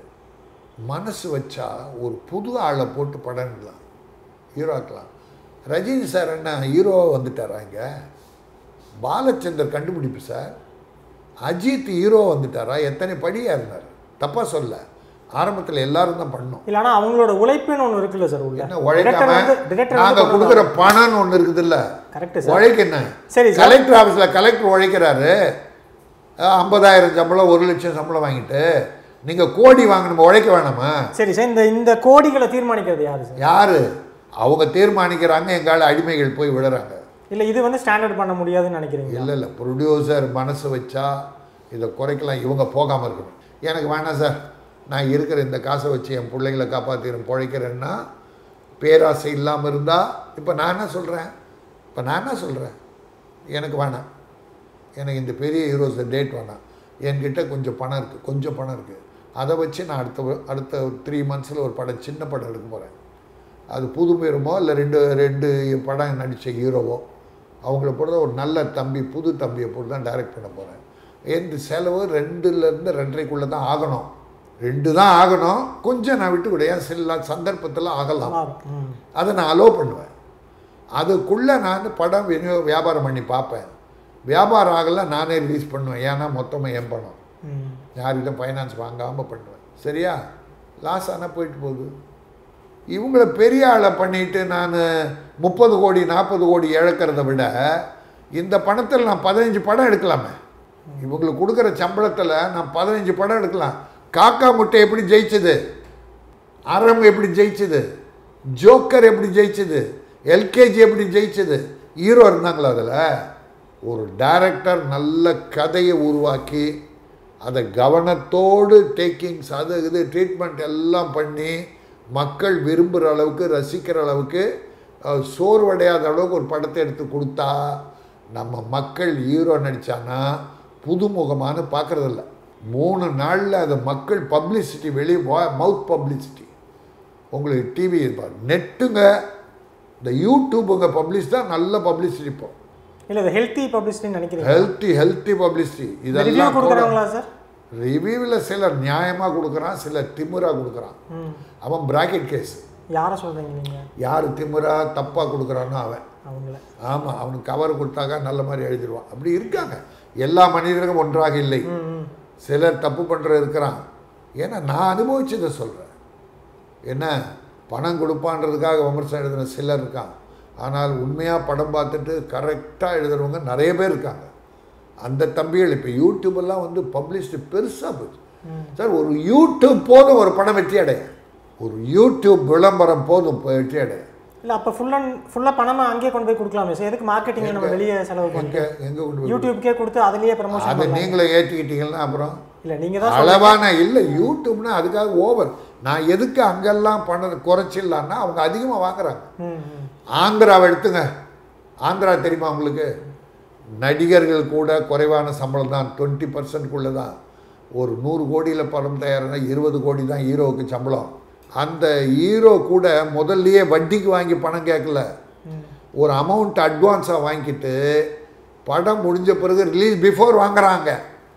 மனசு வச்சா ஒரு புது ஆளை போட்டு படம் எடுக்கலாம் ஹீரோ ஆக்கலாம் ரஜினி சார் என்ன ஹீரோவாக வந்துட்டாரா இங்கே பாலச்சந்தர் கண்டுபிடிப்பு சார் அஜித் ஹீரோ வந்துட்டாரா எத்தனை படியாக இருந்தார் தப்பாக சொல்ல ஆரம்பத்தில் எல்லாரும் தான் பண்ணோம் இல்ல ஆனா அவங்களோட உழைப்புன்னு ஒண்ணு இருக்குல்ல சார் உள்ள என்ன உழைக்காம டிரெக்டர் நாங்க கொடுக்குற பணம்னு ஒன்று இருக்குது இல்ல கரெக்ட் சார் உழைக்க என்ன சரி சார் கலெக்டர் ஆஃபீஸில் கலெக்டர் உழைக்கிறாரு அஹ், ஐம்பதாயிரம் சம்பளம் ஒரு லட்சம் சம்பளம் வாங்கிட்டு நீங்க கோடி வாங்கணுமா உழைக்க வேணாமா சரி சார் இந்த இந்த கோடிகளை தீர்மானிக்கிறது யாரு சார் யாரு அவங்க தீர்மானிக்கிறாங்க எங்கால அடிமைகள் போய் விழுறாங்க இல்ல இது வந்து ஸ்டாண்டர்ட் பண்ண முடியாதுன்னு நினைக்கிறீங்க இல்லை இல்லை ப்ரொடியூசர் மனசு வச்சா இதை குறைக்கலாம் இவங்க போகாமல் இருக்கணும் எனக்கு வேணாம் சார் நான் இருக்கிற இந்த காசை வச்சு என் பிள்ளைங்களை காப்பாற்றிக்கிறேன் பிழைக்கிறேன்னா பேராசை இல்லாமல் இருந்தால் இப்போ நான் என்ன சொல்கிறேன் இப்போ நான் என்ன சொல்கிறேன் எனக்கு வேணாம் எனக்கு இந்த பெரிய ஹீரோஸ் டேட் வேணாம் என்கிட்ட கொஞ்சம் பணம் இருக்குது கொஞ்சம் பணம் இருக்குது அதை வச்சு நான் அடுத்த அடுத்த த்ரீ மந்த்ஸில் ஒரு படம் சின்ன படம் எடுக்க போகிறேன் அது புது பேருமோ இல்லை ரெண்டு ரெண்டு படம் நடித்த ஹீரோவோ அவங்கள போட்டு ஒரு நல்ல தம்பி புது தம்பியை போட்டு தான் டைரக்ட் பண்ண போகிறேன் எந்த செலவு ரெண்டுலேருந்து ரெண்டரைக்குள்ளே தான் ஆகணும் ரெண்டு தான் ஆகணும் கொஞ்சம் நான் விட்டு விட ஏன் சில சந்தர்ப்பத்தில் ஆகலாம் மாறும். ம். அதை நான் அலோவ் பண்ணுவேன் அதுக்குள்ளே நான் படம் விநியோக வியாபாரம் பண்ணி பார்ப்பேன் வியாபாரம் ஆகல நானே ரிலீஸ் பண்ணுவேன் ஏன்னா மொத்தமாக என் பணம் ம். யார்கிட்ட ஃபைனான்ஸ் வாங்காமல் பண்ணுவேன் சரியா லாஸ் ஆனால் போயிட்டு போகுது இவங்கள பெரிய ஆளை பண்ணிட்டு நான் முப்பது கோடி நாற்பது கோடி இழக்கிறத விட இந்த பணத்தில் நான் பதினஞ்சு படம் எடுக்கலாமே இவங்களுக்கு கொடுக்குற சம்பளத்தில் நான் பதினஞ்சு படம் எடுக்கலாம் காக்கா முட்டை எப்படி ஜெயிச்சது அறம் எப்படி ஜெயிச்சது ஜோக்கர் எப்படி ஜெயிச்சது எல்கேஜி எப்படி ஜெயிச்சது ஹீரோ இருந்தாங்களா அதில் ஒரு டைரக்டர் நல்ல கதையை உருவாக்கி அதை கவனத்தோடு டேக்கிங்ஸ் அது இது ட்ரீட்மெண்ட் எல்லாம் பண்ணி மக்கள் விரும்புகிற அளவுக்கு ரசிக்கிற அளவுக்கு அஹ், சோர்வடையாத அளவுக்கு ஒரு படத்தை எடுத்து கொடுத்தா நம்ம மக்கள் ஹீரோ நடித்தானா புதுமுகமானு பார்க்குறதில்ல மூணு நாளில் அது மக்கள் பப்ளிசிட்டி வெளியே மவுத் பப்ளிசிட்டி உங்களுக்கு டிவி நெட்டுங்க இந்த யூடியூப்புங்க பப்ளிஷ் தான் நல்ல பப்ளிசிட்டி இப்போ இல்ல இது ஹெல்த்தி பப்ளிசிட்டின்னு நினைக்கிறீங்க ஹெல்த்தி ஹெல்த்தி பப்ளிசிட்டி ரிவ்யூ இதெல்லாம் கொடுக்குறாங்களா சார் ரிவ்யூவில் சிலர் நியாயமாக கொடுக்குறான் சிலர் திமிரா கொடுக்குறான் ம் அவன் பிராக்கெட் கேஸ் யாரை சொல்றீங்க நீங்க யார் திமிரா தப்பாக கொடுக்குறானோ அவன் அவங்கள ஆமாம் அவனுக்கு கவர் கொடுத்தாக்கா நல்ல மாதிரி எழுதிடுவான் அப்படி இருக்காங்க எல்லா மனிதர்களும் ஒன்றாக இல்லை ம் ம் சிலர் தப்பு பண்ணுற இருக்கிறான் ஏன்னா நான் அனுபவிச்சதை சொல்கிறேன் என்ன பணம் கொடுப்பான்றதுக்காக விமர்சனம் எழுதுன சிலர் இருக்கான் ஆனால் உண்மையாக படம் பார்த்துட்டு கரெக்டாக எழுதுறவங்க நிறைய பேர் இருக்காங்க அந்த தம்பிகள் இப்போ யூடியூபெல்லாம் வந்து பப்ளிஷ்டு பெருசாக போச்சு சார் ஒரு யூடியூப் போதும் ஒரு படம் வெற்றி அடைய ஒரு யூடியூப் விளம்பரம் போதும் இப்போ வெற்றி அடைய இல்ல அப்ப ஃபுல் அண்ட் ஃபுல்லா பணமா அங்கேயே கொண்டு போய் கொடுக்கலாமே சார் எதுக்கு மார்க்கெட்டிங் நம்ம வெளியே செலவு பண்ணி எங்கே எங்கே கொண்டு போய் யூடியூப்க்கே கொடுத்து அதுலயே ப்ரமோஷன் அதை நீங்களே ஏற்றிக்கிட்டீங்கன்னா அப்புறம் இல்ல நீங்க தான் அளவான இல்லை யூடியூப்னா அதுக்காக ஓவர் நான் எதுக்கு அங்கெல்லாம் பண்ணது குறைச்சிடலான்னா அவங்க அதிகமாக வாங்குறாங்க ம் ம் ஆந்திராவை எடுத்துங்க ஆந்திரா தெரியுமா உங்களுக்கு நடிகர்கள் கூட குறைவான சம்பளம் தான் டுவெண்ட்டி பர்சன்ட்குள்ளே தான் ஒரு நூறு கோடியில் படம் தயாரானா இருபது கோடி தான் ஹீரோவுக்கு சம்பளம் அந்த ஹீரோ கூட முதல்லயே வட்டிக்கு வாங்கி பணம் கேட்கல ம் ஒரு அமௌண்ட் அட்வான்ஸாக வாங்கிட்டு படம் முடிஞ்ச பிறகு ரிலீஸ் பிஃபோர் வாங்குறாங்க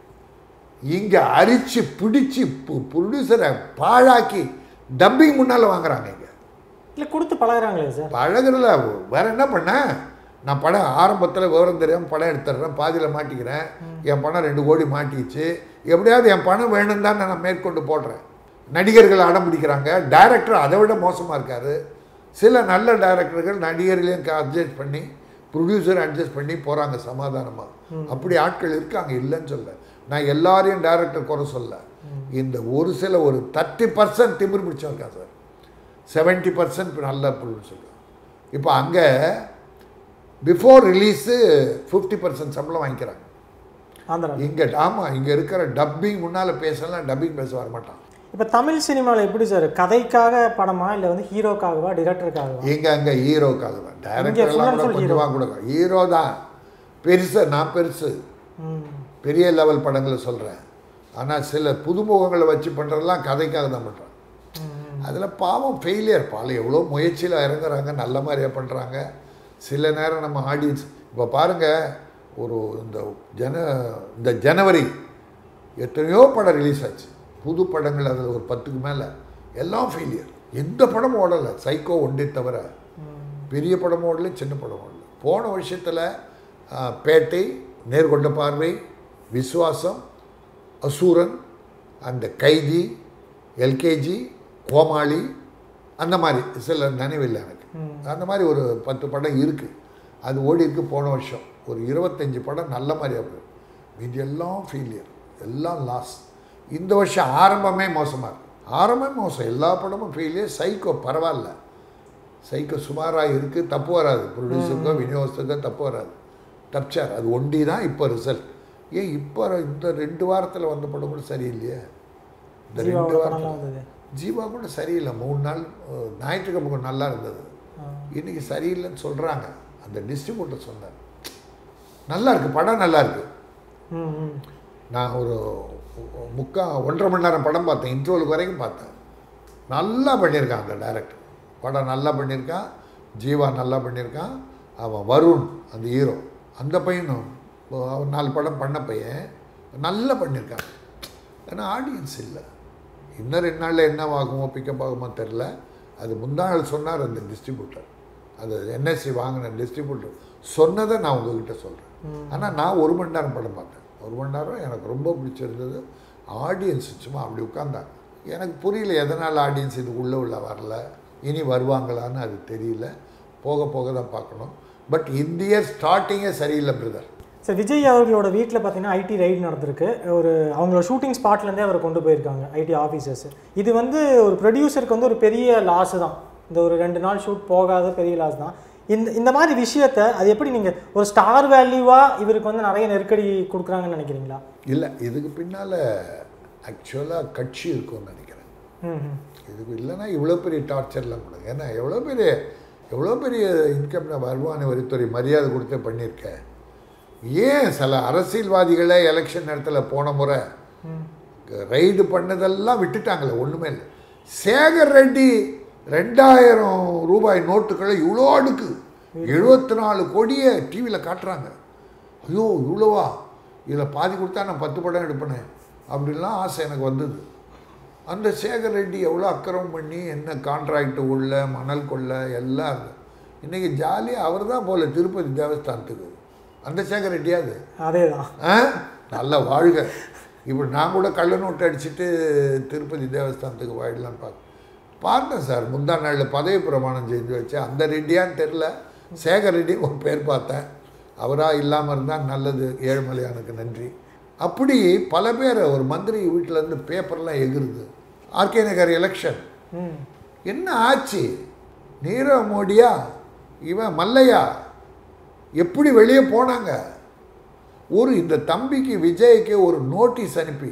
இங்கே அரிச்சு பிடிச்சி ப்ரொடியூசரை பாழாக்கி டப்பிங் முன்னால் வாங்குறாங்க இங்கே இல்ல கொடுத்து பழகுறாங்களே சார் பழகுறதுல வேற என்ன பண்ணேன் நான் படம் ஆரம்பத்தில் விவரம் தெரியாமல் படம் எடுத்துடுறேன் பாதியில் மாட்டிக்கிறேன் என் பணம் ரெண்டு கோடி மாட்டிக்கிச்சு எப்படியாவது என் பணம் வேணும் தான் நான் மேற்கொண்டு போடுறேன் நடிகர்கள் அடம் பிடிக்கிறாங்க டைரக்டர் அதை விட மோசமாக இருக்காரு சில நல்ல டைரக்டர்கள் நடிகர்களையும் அட்ஜஸ்ட் பண்ணி ப்ரொடியூசர் அட்ஜஸ்ட் பண்ணி போகிறாங்க சமாதானமாக அப்படி ஆட்கள் இருக்காங்க இல்லைன்னு சொல்ல நான் எல்லாரையும் டைரக்டர் குறை சொல்ல இந்த ஒரு சில ஒரு தேர்ட்டி பர்சன்ட் திமிர் பிடிச்சவங்க சார் செவன்ட்டி பர்சன்ட் நல்ல ப்ரொடியூசர் இப்போ அங்கே பிஃபோர் ரிலீஸு ஃபிஃப்டி பர்சன்ட் சம்பளம் வாங்கிக்கிறாங்க ஆந்திரா இங்கே ஆமாம் இங்கே இருக்கிற டப்பிங் முன்னால் பேசலாம் டப்பிங் பேச வரமாட்டான் இப்போ தமிழ் சினிமாவில் எப்படி சார் கதைக்காக படமா இல்லை வந்து ஹீரோக்காகவா டிரெக்டருக்காகவா இங்கே அங்கே ஹீரோக்காக தான் டைரக்டர் full and எல்லாம் கூட full கொஞ்சமாக கொடுக்க ஹீரோ தான் பெருசு நான் பெருசு ம் பெரிய லெவல் படங்களை சொல்கிறேன் ஆனால் சில புதுமுகங்களை வச்சு பண்ணுறதெல்லாம் கதைக்காக தான் பண்ணுறாங்க ம். அதில் பாவம் ஃபெயிலியர் பால் எவ்வளோ முயற்சியில் இறங்குறாங்க நல்ல மாதிரியாக பண்ணுறாங்க சில நேரம் நம்ம ஆடியன்ஸ் இப்போ பாருங்கள் ஒரு இந்த ஜன இந்த ஜனவரி எத்தனையோ படம் ரிலீஸ் ஆச்சு புது படங்கள் அதில் ஒரு பத்துக்கு மேலே எல்லாம் ஃபெயிலியர் எந்த படமும் ஓடலை சைக்கோ ஒன்றே தவிர பெரிய படம் ஓடல சின்ன படம் ஓடல போன வருஷத்தில் பேட்டை நேர்கொண்ட பார்வை விஸ்வாசம் அசூரன் அந்த கைதி எல்கேஜி கோமாளி அந்த மாதிரி சில நினைவில்லை எனக்கு அந்த மாதிரி ஒரு பத்து படம் இருக்குது அது ஓடி இருக்கு போன வருஷம் ஒரு இருபத்தஞ்சி படம் நல்ல மாதிரியாக போய் மீதி எல்லாம் ஃபெயிலியர் எல்லாம் லாஸ் இந்த வருஷம் ஆரம்பமே மோசமாக இருக்கு ஆரம்பமே மோசம் எல்லா படமும் ஃபெயிலியர் சைக்கோ பரவாயில்ல சைக்கோ சுமாராக இருக்குது தப்பு வராது ப்ரொடியூசருக்கோ விநியோகத்துக்கோ தப்பு வராது தப்பிச்சார் அது ஒண்டி தான் இப்போ ரிசல்ட் ஏன் இப்போ இந்த ரெண்டு வாரத்தில் வந்த படம் கூட சரியில்லையே இந்த ரெண்டு ஜீவாவோட வாரத்தில் படம்லாம் வந்தது ஜீவா கூட சரியில்லை மூணு நாள் அஹ், ஞாயிற்றுக்கிழமை கூட நல்லா இருந்தது ஆ. இன்னைக்கு சரியில்லைன்னு சொல்கிறாங்க அந்த டிஸ்ட்ரிபியூட்டர் சொன்னார் நல்லா இருக்கு படம் நல்லா இருக்கு ம் ம் நான் ஒரு முக்கா ஒன்றரை மணி நேரம் படம் பார்த்தேன் இன்ட்ரோலுக்கு வரைக்கும் பார்த்தேன் நல்லா பண்ணியிருக்கான் அந்த டைரக்டர் படம் நல்லா பண்ணியிருக்கான் ஜீவா நல்லா பண்ணியிருக்கான் அவன் வருண் அந்த ஹீரோ அந்த பையனும் அவன் நாலு படம் பண்ண பையன் நல்லா பண்ணியிருக்கான் ஏன்னா ஆடியன்ஸ் இல்லை இன்னும் ரெண்டு நாளில் என்ன ஆகுமோ பிக்கப் ஆகுமோ தெரில அது முந்தா நாள் சொன்னார் அந்த டிஸ்ட்ரிபியூட்டர் அது என்எஸ்சி வாங்கின டிஸ்ட்ரிபியூட்டர் சொன்னதை நான் உங்ககிட்ட சொல்கிறேன் ஆனால் நான் ஒரு மணி நேரம் படம் பார்த்தேன் ஒரு மணி நேரம் எனக்கு ரொம்ப பிடிச்சிருந்தது ஆடியன்ஸ் சும்மா அப்படி உட்காந்தாங்க எனக்கு புரியல எதனால் ஆடியன்ஸ் இதுக்குள்ளே உள்ள வரல இனி வருவாங்களான்னு அது தெரியல போக போக தான் பார்க்கணும் பட் இந்திய ஸ்டார்டிங்கே சரியில்லை பிரதர் சார் விஜய் அவர்களோட வீட்டில் பார்த்தீங்கன்னா ஐடி ரைடு நடந்திருக்கு ஒரு அவங்களோட ஷூட்டிங் ஸ்பாட்லேருந்தே அவரை கொண்டு போயிருக்காங்க ஐடி ஆஃபீஸர்ஸ் இது வந்து ஒரு ப்ரொடியூசருக்கு வந்து ஒரு பெரிய லாஸ் தான் இந்த ஒரு ரெண்டு நாள் ஷூட் போகாத பெரிய லாஸ் தான் இந்த இந்த மாதிரி விஷயத்த அது எப்படி நீங்கள் ஒரு ஸ்டார் வேல்யூவாக இவருக்கு வந்து நிறைய நெருக்கடி கொடுக்குறாங்கன்னு நினைக்கிறீங்களா இல்லை இதுக்கு பின்னால் ஆக்சுவலாக கட்சி இருக்கும்னு நினைக்கிறேன் ம் ம் இதுக்கு இல்லைன்னா இவ்வளோ பெரிய டார்ச்சர்லாம் கொடுங்க ஏன்னா எவ்வளோ பெரிய எவ்வளோ பெரிய இன்கம் வருமான வரித்துறை மரியாதை கொடுத்து பண்ணியிருக்கேன் ஏன் சில அரசியல்வாதிகளே எலெக்ஷன் நேரத்தில் போன முறை ம் ரைடு பண்ணதெல்லாம் விட்டுட்டாங்களே ஒன்றுமே இல்லை சேகர் ரெட்டி ரெண்டாயிரம் ரூபாய் நோட்டுகளை இவ்வளோ அடுக்கு எழுபத்தி நாலு கோடியை டிவியில் காட்டுறாங்க ஐயோ இவ்வளோவா இதில் பாதி கொடுத்தா நான் பத்து படம் எடுப்பேனே அப்படிலாம் ஆசை எனக்கு வந்தது அந்த சேகர் ரெட்டி எவ்வளோ அக்கிரமம் பண்ணி என்ன கான்ட்ராக்ட் உள்ள மணல் கொள்ள எல்லாம் இருக்கு. இன்னைக்கு ஜாலியாக அவர் தான் போல திருப்பதி தேவஸ்தானத்துக்கு அந்த சேகர் ரெட்டியாது அதே தான் ஆ நல்ல வாழ்க இப்போ நான் கூட கள்ள நோட்டு அடிச்சுட்டு திருப்பதி தேவஸ்தானத்துக்கு வாயிடலான்னு பார்க்க பார்த்தேன் சார் முந்தா நாளில் பதவி பிரமாணம் செஞ்சு வச்சேன் அந்த ரெட்டியான்னு தெரில சேகர் ரெட்டி ஒரு பேர் பார்த்தேன் அவராக இல்லாமல் இருந்தால் நல்லது ஏழுமலையானுக்கு நன்றி அப்படி பல பேர் ஒரு மந்திரி வீட்டிலேருந்து பேப்பர்லாம் எகிருது ஆர்கே நகர் எலெக்ஷன் ம் என்ன ஆச்சு நீரவ் மோடியா இவன் மல்லையா எப்படி வெளியே போனாங்க ஒரு இந்த தம்பிக்கு விஜய்க்கு ஒரு நோட்டீஸ் அனுப்பி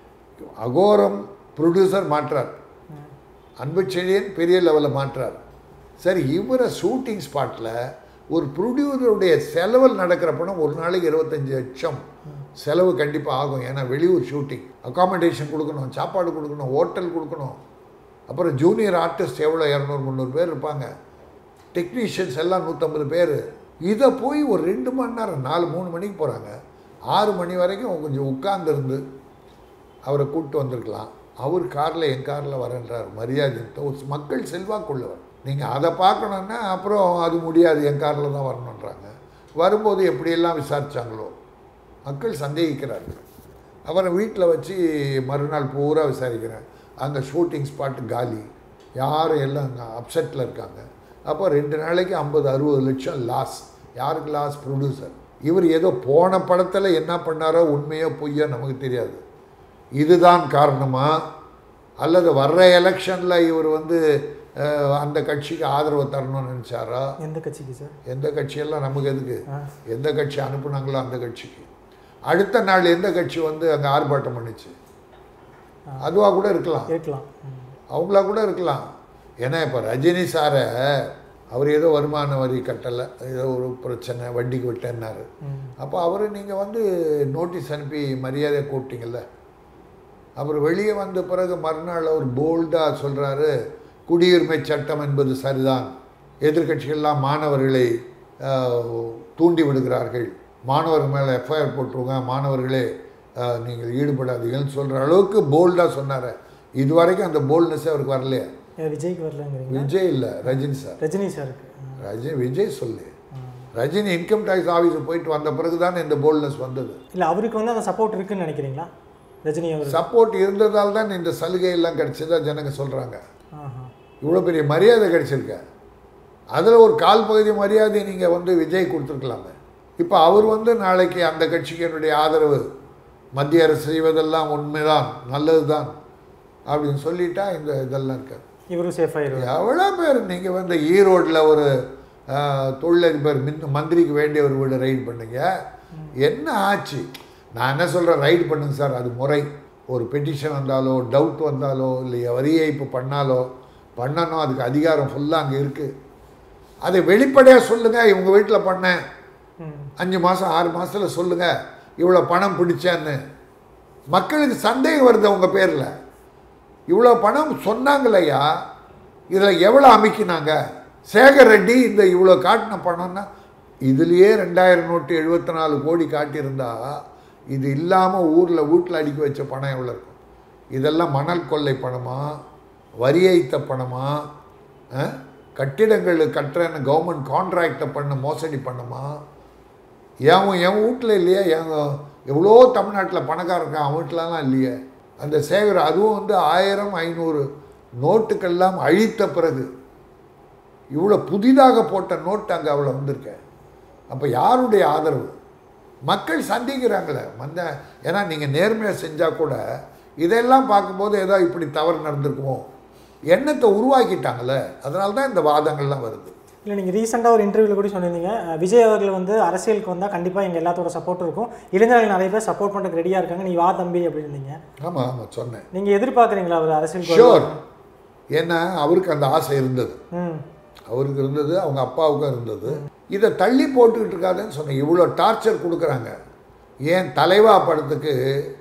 அகோரம் ப்ரொடியூசர் மாற்றார் அன்பு செழியன் பெரிய லெவலில் மாற்றார் சரி இவரை ஷூட்டிங் ஸ்பாட்டில் ஒரு ப்ரொடியூசருடைய செலவில் நடக்கிற படம் ஒரு நாளைக்கு இருபத்தஞ்சி லட்சம் செலவு கண்டிப்பாக ஆகும் ஏன்னா வெளியூர் ஷூட்டிங் அகாமடேஷன் கொடுக்கணும் சாப்பாடு கொடுக்கணும் ஹோட்டல் கொடுக்கணும் அப்புறம் ஜூனியர் ஆர்டிஸ்ட் எவ்வளோ இரநூறு முந்நூறு பேர் இருப்பாங்க டெக்னீஷியன்ஸ் எல்லாம் நூற்றம்பது பேர் இதை போய் ஒரு ரெண்டு மணி நேரம் நாலு மூணு மணிக்கு போகிறாங்க ஆறு மணி வரைக்கும் கொஞ்சம் உட்கார்ந்திருந்து அவரை கூப்பிட்டு வந்திருக்கலாம் அவர் காரில் என் காரில் வரேன்றார் மரியாதை ஒரு மக்கள் செல்வாக்குள்ளவர் நீங்கள் அதை பார்க்கணுன்னா அப்புறம் அது முடியாது என் காரில் தான் வரணுன்றாங்க வரும்போது எப்படியெல்லாம் விசாரிச்சாங்களோ மக்கள் சந்தேகிக்கிறார்கள் அவரை வீட்டில் வச்சு மறுநாள் பூரா விசாரிக்கிறேன் அங்கே ஷூட்டிங் ஸ்பாட்டு காலி யாரும் எல்லாம் அங்கே அப்செட்டில் இருக்காங்க அப்போ ரெண்டு நாளைக்கு ஐம்பது அறுபது லட்சம் லாஸ் யாருக்கு லாஸ் ப்ரொடியூசர் இவர் ஏதோ போன படத்தில் என்ன பண்ணாரோ உண்மையோ பொய்யோ நமக்கு தெரியாது இதுதான் காரணமா அல்லது வர்ற எலெக்ஷனில் இவர் வந்து அஹ், அந்த கட்சிக்கு ஆதரவு தரணும்னு நினச்சாரா எந்த கட்சிக்கு சார் எந்த கட்சியெல்லாம் நமக்கு எதுக்கு ஆ எந்த கட்சி அனுப்புனாங்களோ அந்த கட்சிக்கு அடுத்த நாள் எந்த கட்சி வந்து அங்கே ஆர்ப்பாட்டம் பண்ணுச்சு அதுவாக கூட இருக்கலாம் இருக்கலாம் ம் அவங்களா கூட இருக்கலாம் ஏன்னா இப்போ ரஜினி சாரை அவர் ஏதோ வருமான வரி கட்டலை ஏதோ ஒரு பிரச்சனை வட்டிக்கு விட்டேன்னாரு ம் அப்போ அவர் நீங்கள் வந்து நோட்டீஸ் அனுப்பி மரியாதை கூப்பிட்டீங்கல்ல அவர் வெளியே வந்த பிறகு மறுநாள் அவர் போல்டாக சொல்கிறாரு குடியுரிமை சட்டம் என்பது சரிதான் எதிர்க்கட்சிகள்லாம் மாணவர்களை ஆஹ், தூண்டி விடுகிறார்கள் மாணவர் மேலே எஃப்ஐஆர் போட்டுருங்க மாணவர்களே ஆஹ், நீங்கள் ஈடுபடாதீங்கன்னு சொல்கிற அளவுக்கு போல்டாக சொன்னார் இது வரைக்கும் அந்த போல்ட்னஸே அவருக்கு வரலையே ஏன் விஜய்க்கு வரலங்கிறீங்க விஜய் இல்லை ரஜினி சார் ரஜினி சாருக்கு ரஜினி விஜய் சொல்லு ரஜினி இன்கம் டேக்ஸ் ஆஃபீஸுக்கு போயிட்டு வந்த பிறகு தான் இந்த போல்ட்னஸ் வந்தது இல்லை அவருக்கு வந்து அந்த சப்போர்ட் இருக்குன்னு நினைக்கிறீங்களா ரஜினி அவர் சப்போர்ட் இருந்ததால் தான் இந்த சலுகை எல்லாம் கிடைச்சதா ஜனங்க சொல்கிறாங்க ஆஹா இவ்வளோ பெரிய மரியாதை கிடைச்சிருக்க அதில் ஒரு கால் பகுதி மரியாதை நீங்கள் வந்து விஜய் கொடுத்துருக்கலாமே இப்போ அவர் வந்து நாளைக்கு அந்த கட்சிக்கு என்னுடைய ஆதரவு மத்திய அரசு செய்வதெல்லாம் உண்மைதான் நல்லது தான் அப்படின்னு சொல்லிட்டா இந்த இதெல்லாம் இருக்காது இவரும் சேஃப் ஆயிடுவார் எவ்வளோ பேர் நீங்கள் வந்து ஈரோட்டில் ஒரு ஆஹ், தொழிலதிபர் மின் மந்திரிக்கு வேண்டிய ஒரு வீடு ரைடு பண்ணுங்க என்ன ஆச்சு நான் என்ன சொல்கிறேன் ரைடு பண்ணுங்க சார் அது முறை ஒரு பெட்டிஷன் வந்தாலோ டவுட் வந்தாலோ இல்லை வரி ஏய்ப்பு பண்ணாலோ பண்ணணும் அதுக்கு அதிகாரம் ஃபுல்லாக அங்கே இருக்குது அதை வெளிப்படையாக சொல்லுங்கள் இவங்க வீட்டில் பண்ணேன் ம் அஞ்சு மாதம் ஆறு மாதத்தில் சொல்லுங்கள் இவ்வளோ பணம் பிடிச்சேன்னு மக்களுக்கு சந்தேகம் வருது உங்கள் பேரில் இவ்வளோ பணம் சொன்னாங்களையா இதில் எவ்வளோ அமைக்கினாங்க சேகர் ரெட்டி இந்த இவ்வளோ காட்டின பணம்னா இதுலேயே ரெண்டாயிரம் நோட்டு எழுபத்தி நாலு கோடி காட்டியிருந்தா இது இல்லாமல் ஊரில் வீட்டில் அடிக்க வச்ச பணம் எவ்வளோ இருக்கும் இதெல்லாம் மணல் கொள்ளை பணமா வரி ஏய்த்த பணமா ஆ? கட்டிடங்கள் கட்டுறேன்னு கவர்மெண்ட் கான்ட்ராக்டை பண்ண மோசடி பண்ணுமா என் என் வீட்டில் இல்லையே என் எவ்வளோ தமிழ்நாட்டில் பணக்காரன் இருக்கான் அவன் வீட்டிலலாம் இல்லையே அந்த சேகர் அதுவும் வந்து ஆயிரம் ஐநூறு நோட்டுக்கெல்லாம் அழித்த பிறகு இவ்வளோ புதிதாக போட்ட நோட்டு அங்கே அவ்வளோ வந்திருக்கேன் அப்போ யாருடைய ஆதரவு மக்கள் சந்திக்கிறாங்களே மந்த ஏன்னா நீங்கள் நேர்மையாக செஞ்சால் கூட இதெல்லாம் பார்க்கும்போது ஏதோ இப்படி தவறு நடந்திருக்குமோ எண்ணத்தை உருவாக்கிட்டாங்களே அதனால தான் இந்த வாதங்கள்லாம் வருது இல்லை நீங்கள் ரீசெண்டாக ஒரு இன்டர்வியூவில் கூட சொல்லியிருந்தீங்க அஹ், விஜய் அவர்கள் வந்து அரசியலுக்கு வந்தால் கண்டிப்பாக எங்கள் எல்லாத்தோட சப்போர்ட் இருக்கும் இளைஞர்கள் நிறைய பேர் சப்போர்ட் பண்ணுறதுக்கு ரெடியாக இருக்காங்க நீ வா தம்பி அப்படின்னீங்க ஆமாம் ஆமாம் சொன்னேன் நீங்கள் எதிர்பார்க்குறீங்களா அவர் அரசியலுக்கு ஷோர் ஏன்னா அவருக்கு அந்த ஆசை இருந்தது ம் அவருக்கு இருந்தது அவங்க அப்பாவுக்கும் இருந்தது இதை தள்ளி போட்டுக்கிட்டு இருக்காதுன்னு சொன்னேன் இவ்வளோ டார்ச்சர் கொடுக்குறாங்க ஏன் தலைவா படத்துக்கு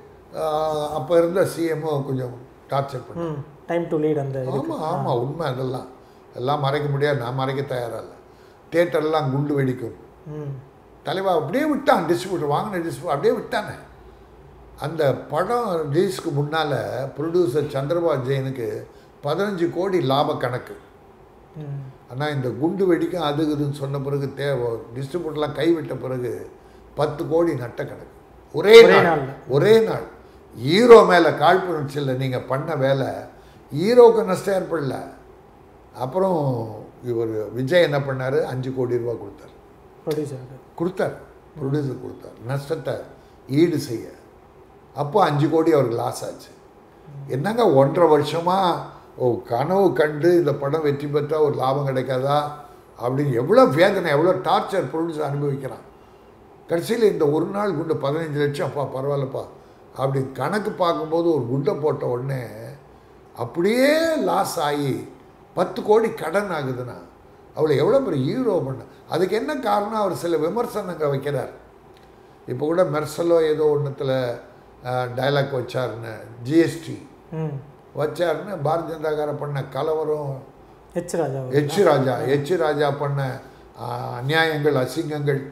அப்போ இருந்த சிஎம்ஓ கொஞ்சம் டார்ச்சர் பண்ண ம் டைம் டு லீட் அந்த இது ஆமாம் ஆமாம் உண்மை அதெல்லாம் எல்லாம் மறைக்க முடியாது நான் மறைக்க தயாராக இல்லை தேட்டர்லாம் குண்டு வெடிக்கும் ம் தலைவா அப்படியே விட்டான் டிஸ்ட்ரிபியூட்டர் வாங்கின டிஸ்ட்ரிபியூட்டர் அப்படியே விட்டானே அந்த படம் ரிலீஸ்க்கு முன்னால் ப்ரொடியூசர் சந்திரபாபு ஜெயினுக்கு பதினஞ்சு கோடி லாப கணக்கு ம் ஆனால் இந்த குண்டு வெடிக்கும் அது இதுன்னு சொன்ன பிறகு தேவை டிஸ்ட்ரிபியூட்டர்லாம் கைவிட்ட பிறகு பத்து கோடி நட்ட கணக்கு ஒரே ஒரே நாள் நாள்ல. ஒரே நாள் ஹீரோ மேலே காழ்ப்புணர்ச்சியில் நீங்கள் பண்ண வேலை ஹீரோவுக்கு நஷ்டம் ஏற்படல அப்புறம் இவர் விஜய் என்ன பண்ணார் அஞ்சு கோடி ரூபா கொடுத்தார் ப்ரொடியூசர் கொடுத்தார் ப்ரொடியூசர் கொடுத்தார் நஷ்டத்தை ஈடு செய்ய அப்போ அஞ்சு கோடி அவருக்கு லாஸ் ஆச்சு என்னங்க ஒன்றரை வருஷமாக ஓ கனவு கண்டு இந்த படம் வெற்றி பெற்றால் ஒரு லாபம் கிடைக்காதா அப்படின்னு எவ்வளோ வேதனை எவ்வளோ டார்ச்சர் ப்ரொடியூசர் அனுபவிக்கிறான் கடைசியில் இந்த ஒரு நாள் குண்டு பதினஞ்சு லட்சம் அப்பா பரவாயில்லப்பா அப்படி கணக்கு பார்க்கும்போது ஒரு குண்டை போட்ட உடனே அப்படியே லாஸ் ஆகி பத்து கோடி கடன் ஆகுதுன்னா அவளை எவ்வளோ பெரிய ஹீரோ பண்ண அதுக்கு என்ன காரணம் அவர் சில விமர்சனங்கள் வைக்கிறார் இப்போ கூட மெர்சலோ ஏதோ ஒன்றுத்தில் டைலாக் வச்சாருன்னு ஜிஎஸ்டி ம் வச்சாருன்னு பாரதிய ஜனதாக்கார பண்ண கலவரம் ஹெச் ராஜா அவர். எச் ராஜா எச் ராஜா பண்ண ஆ, அநியாயங்கள் அசிங்கங்கள்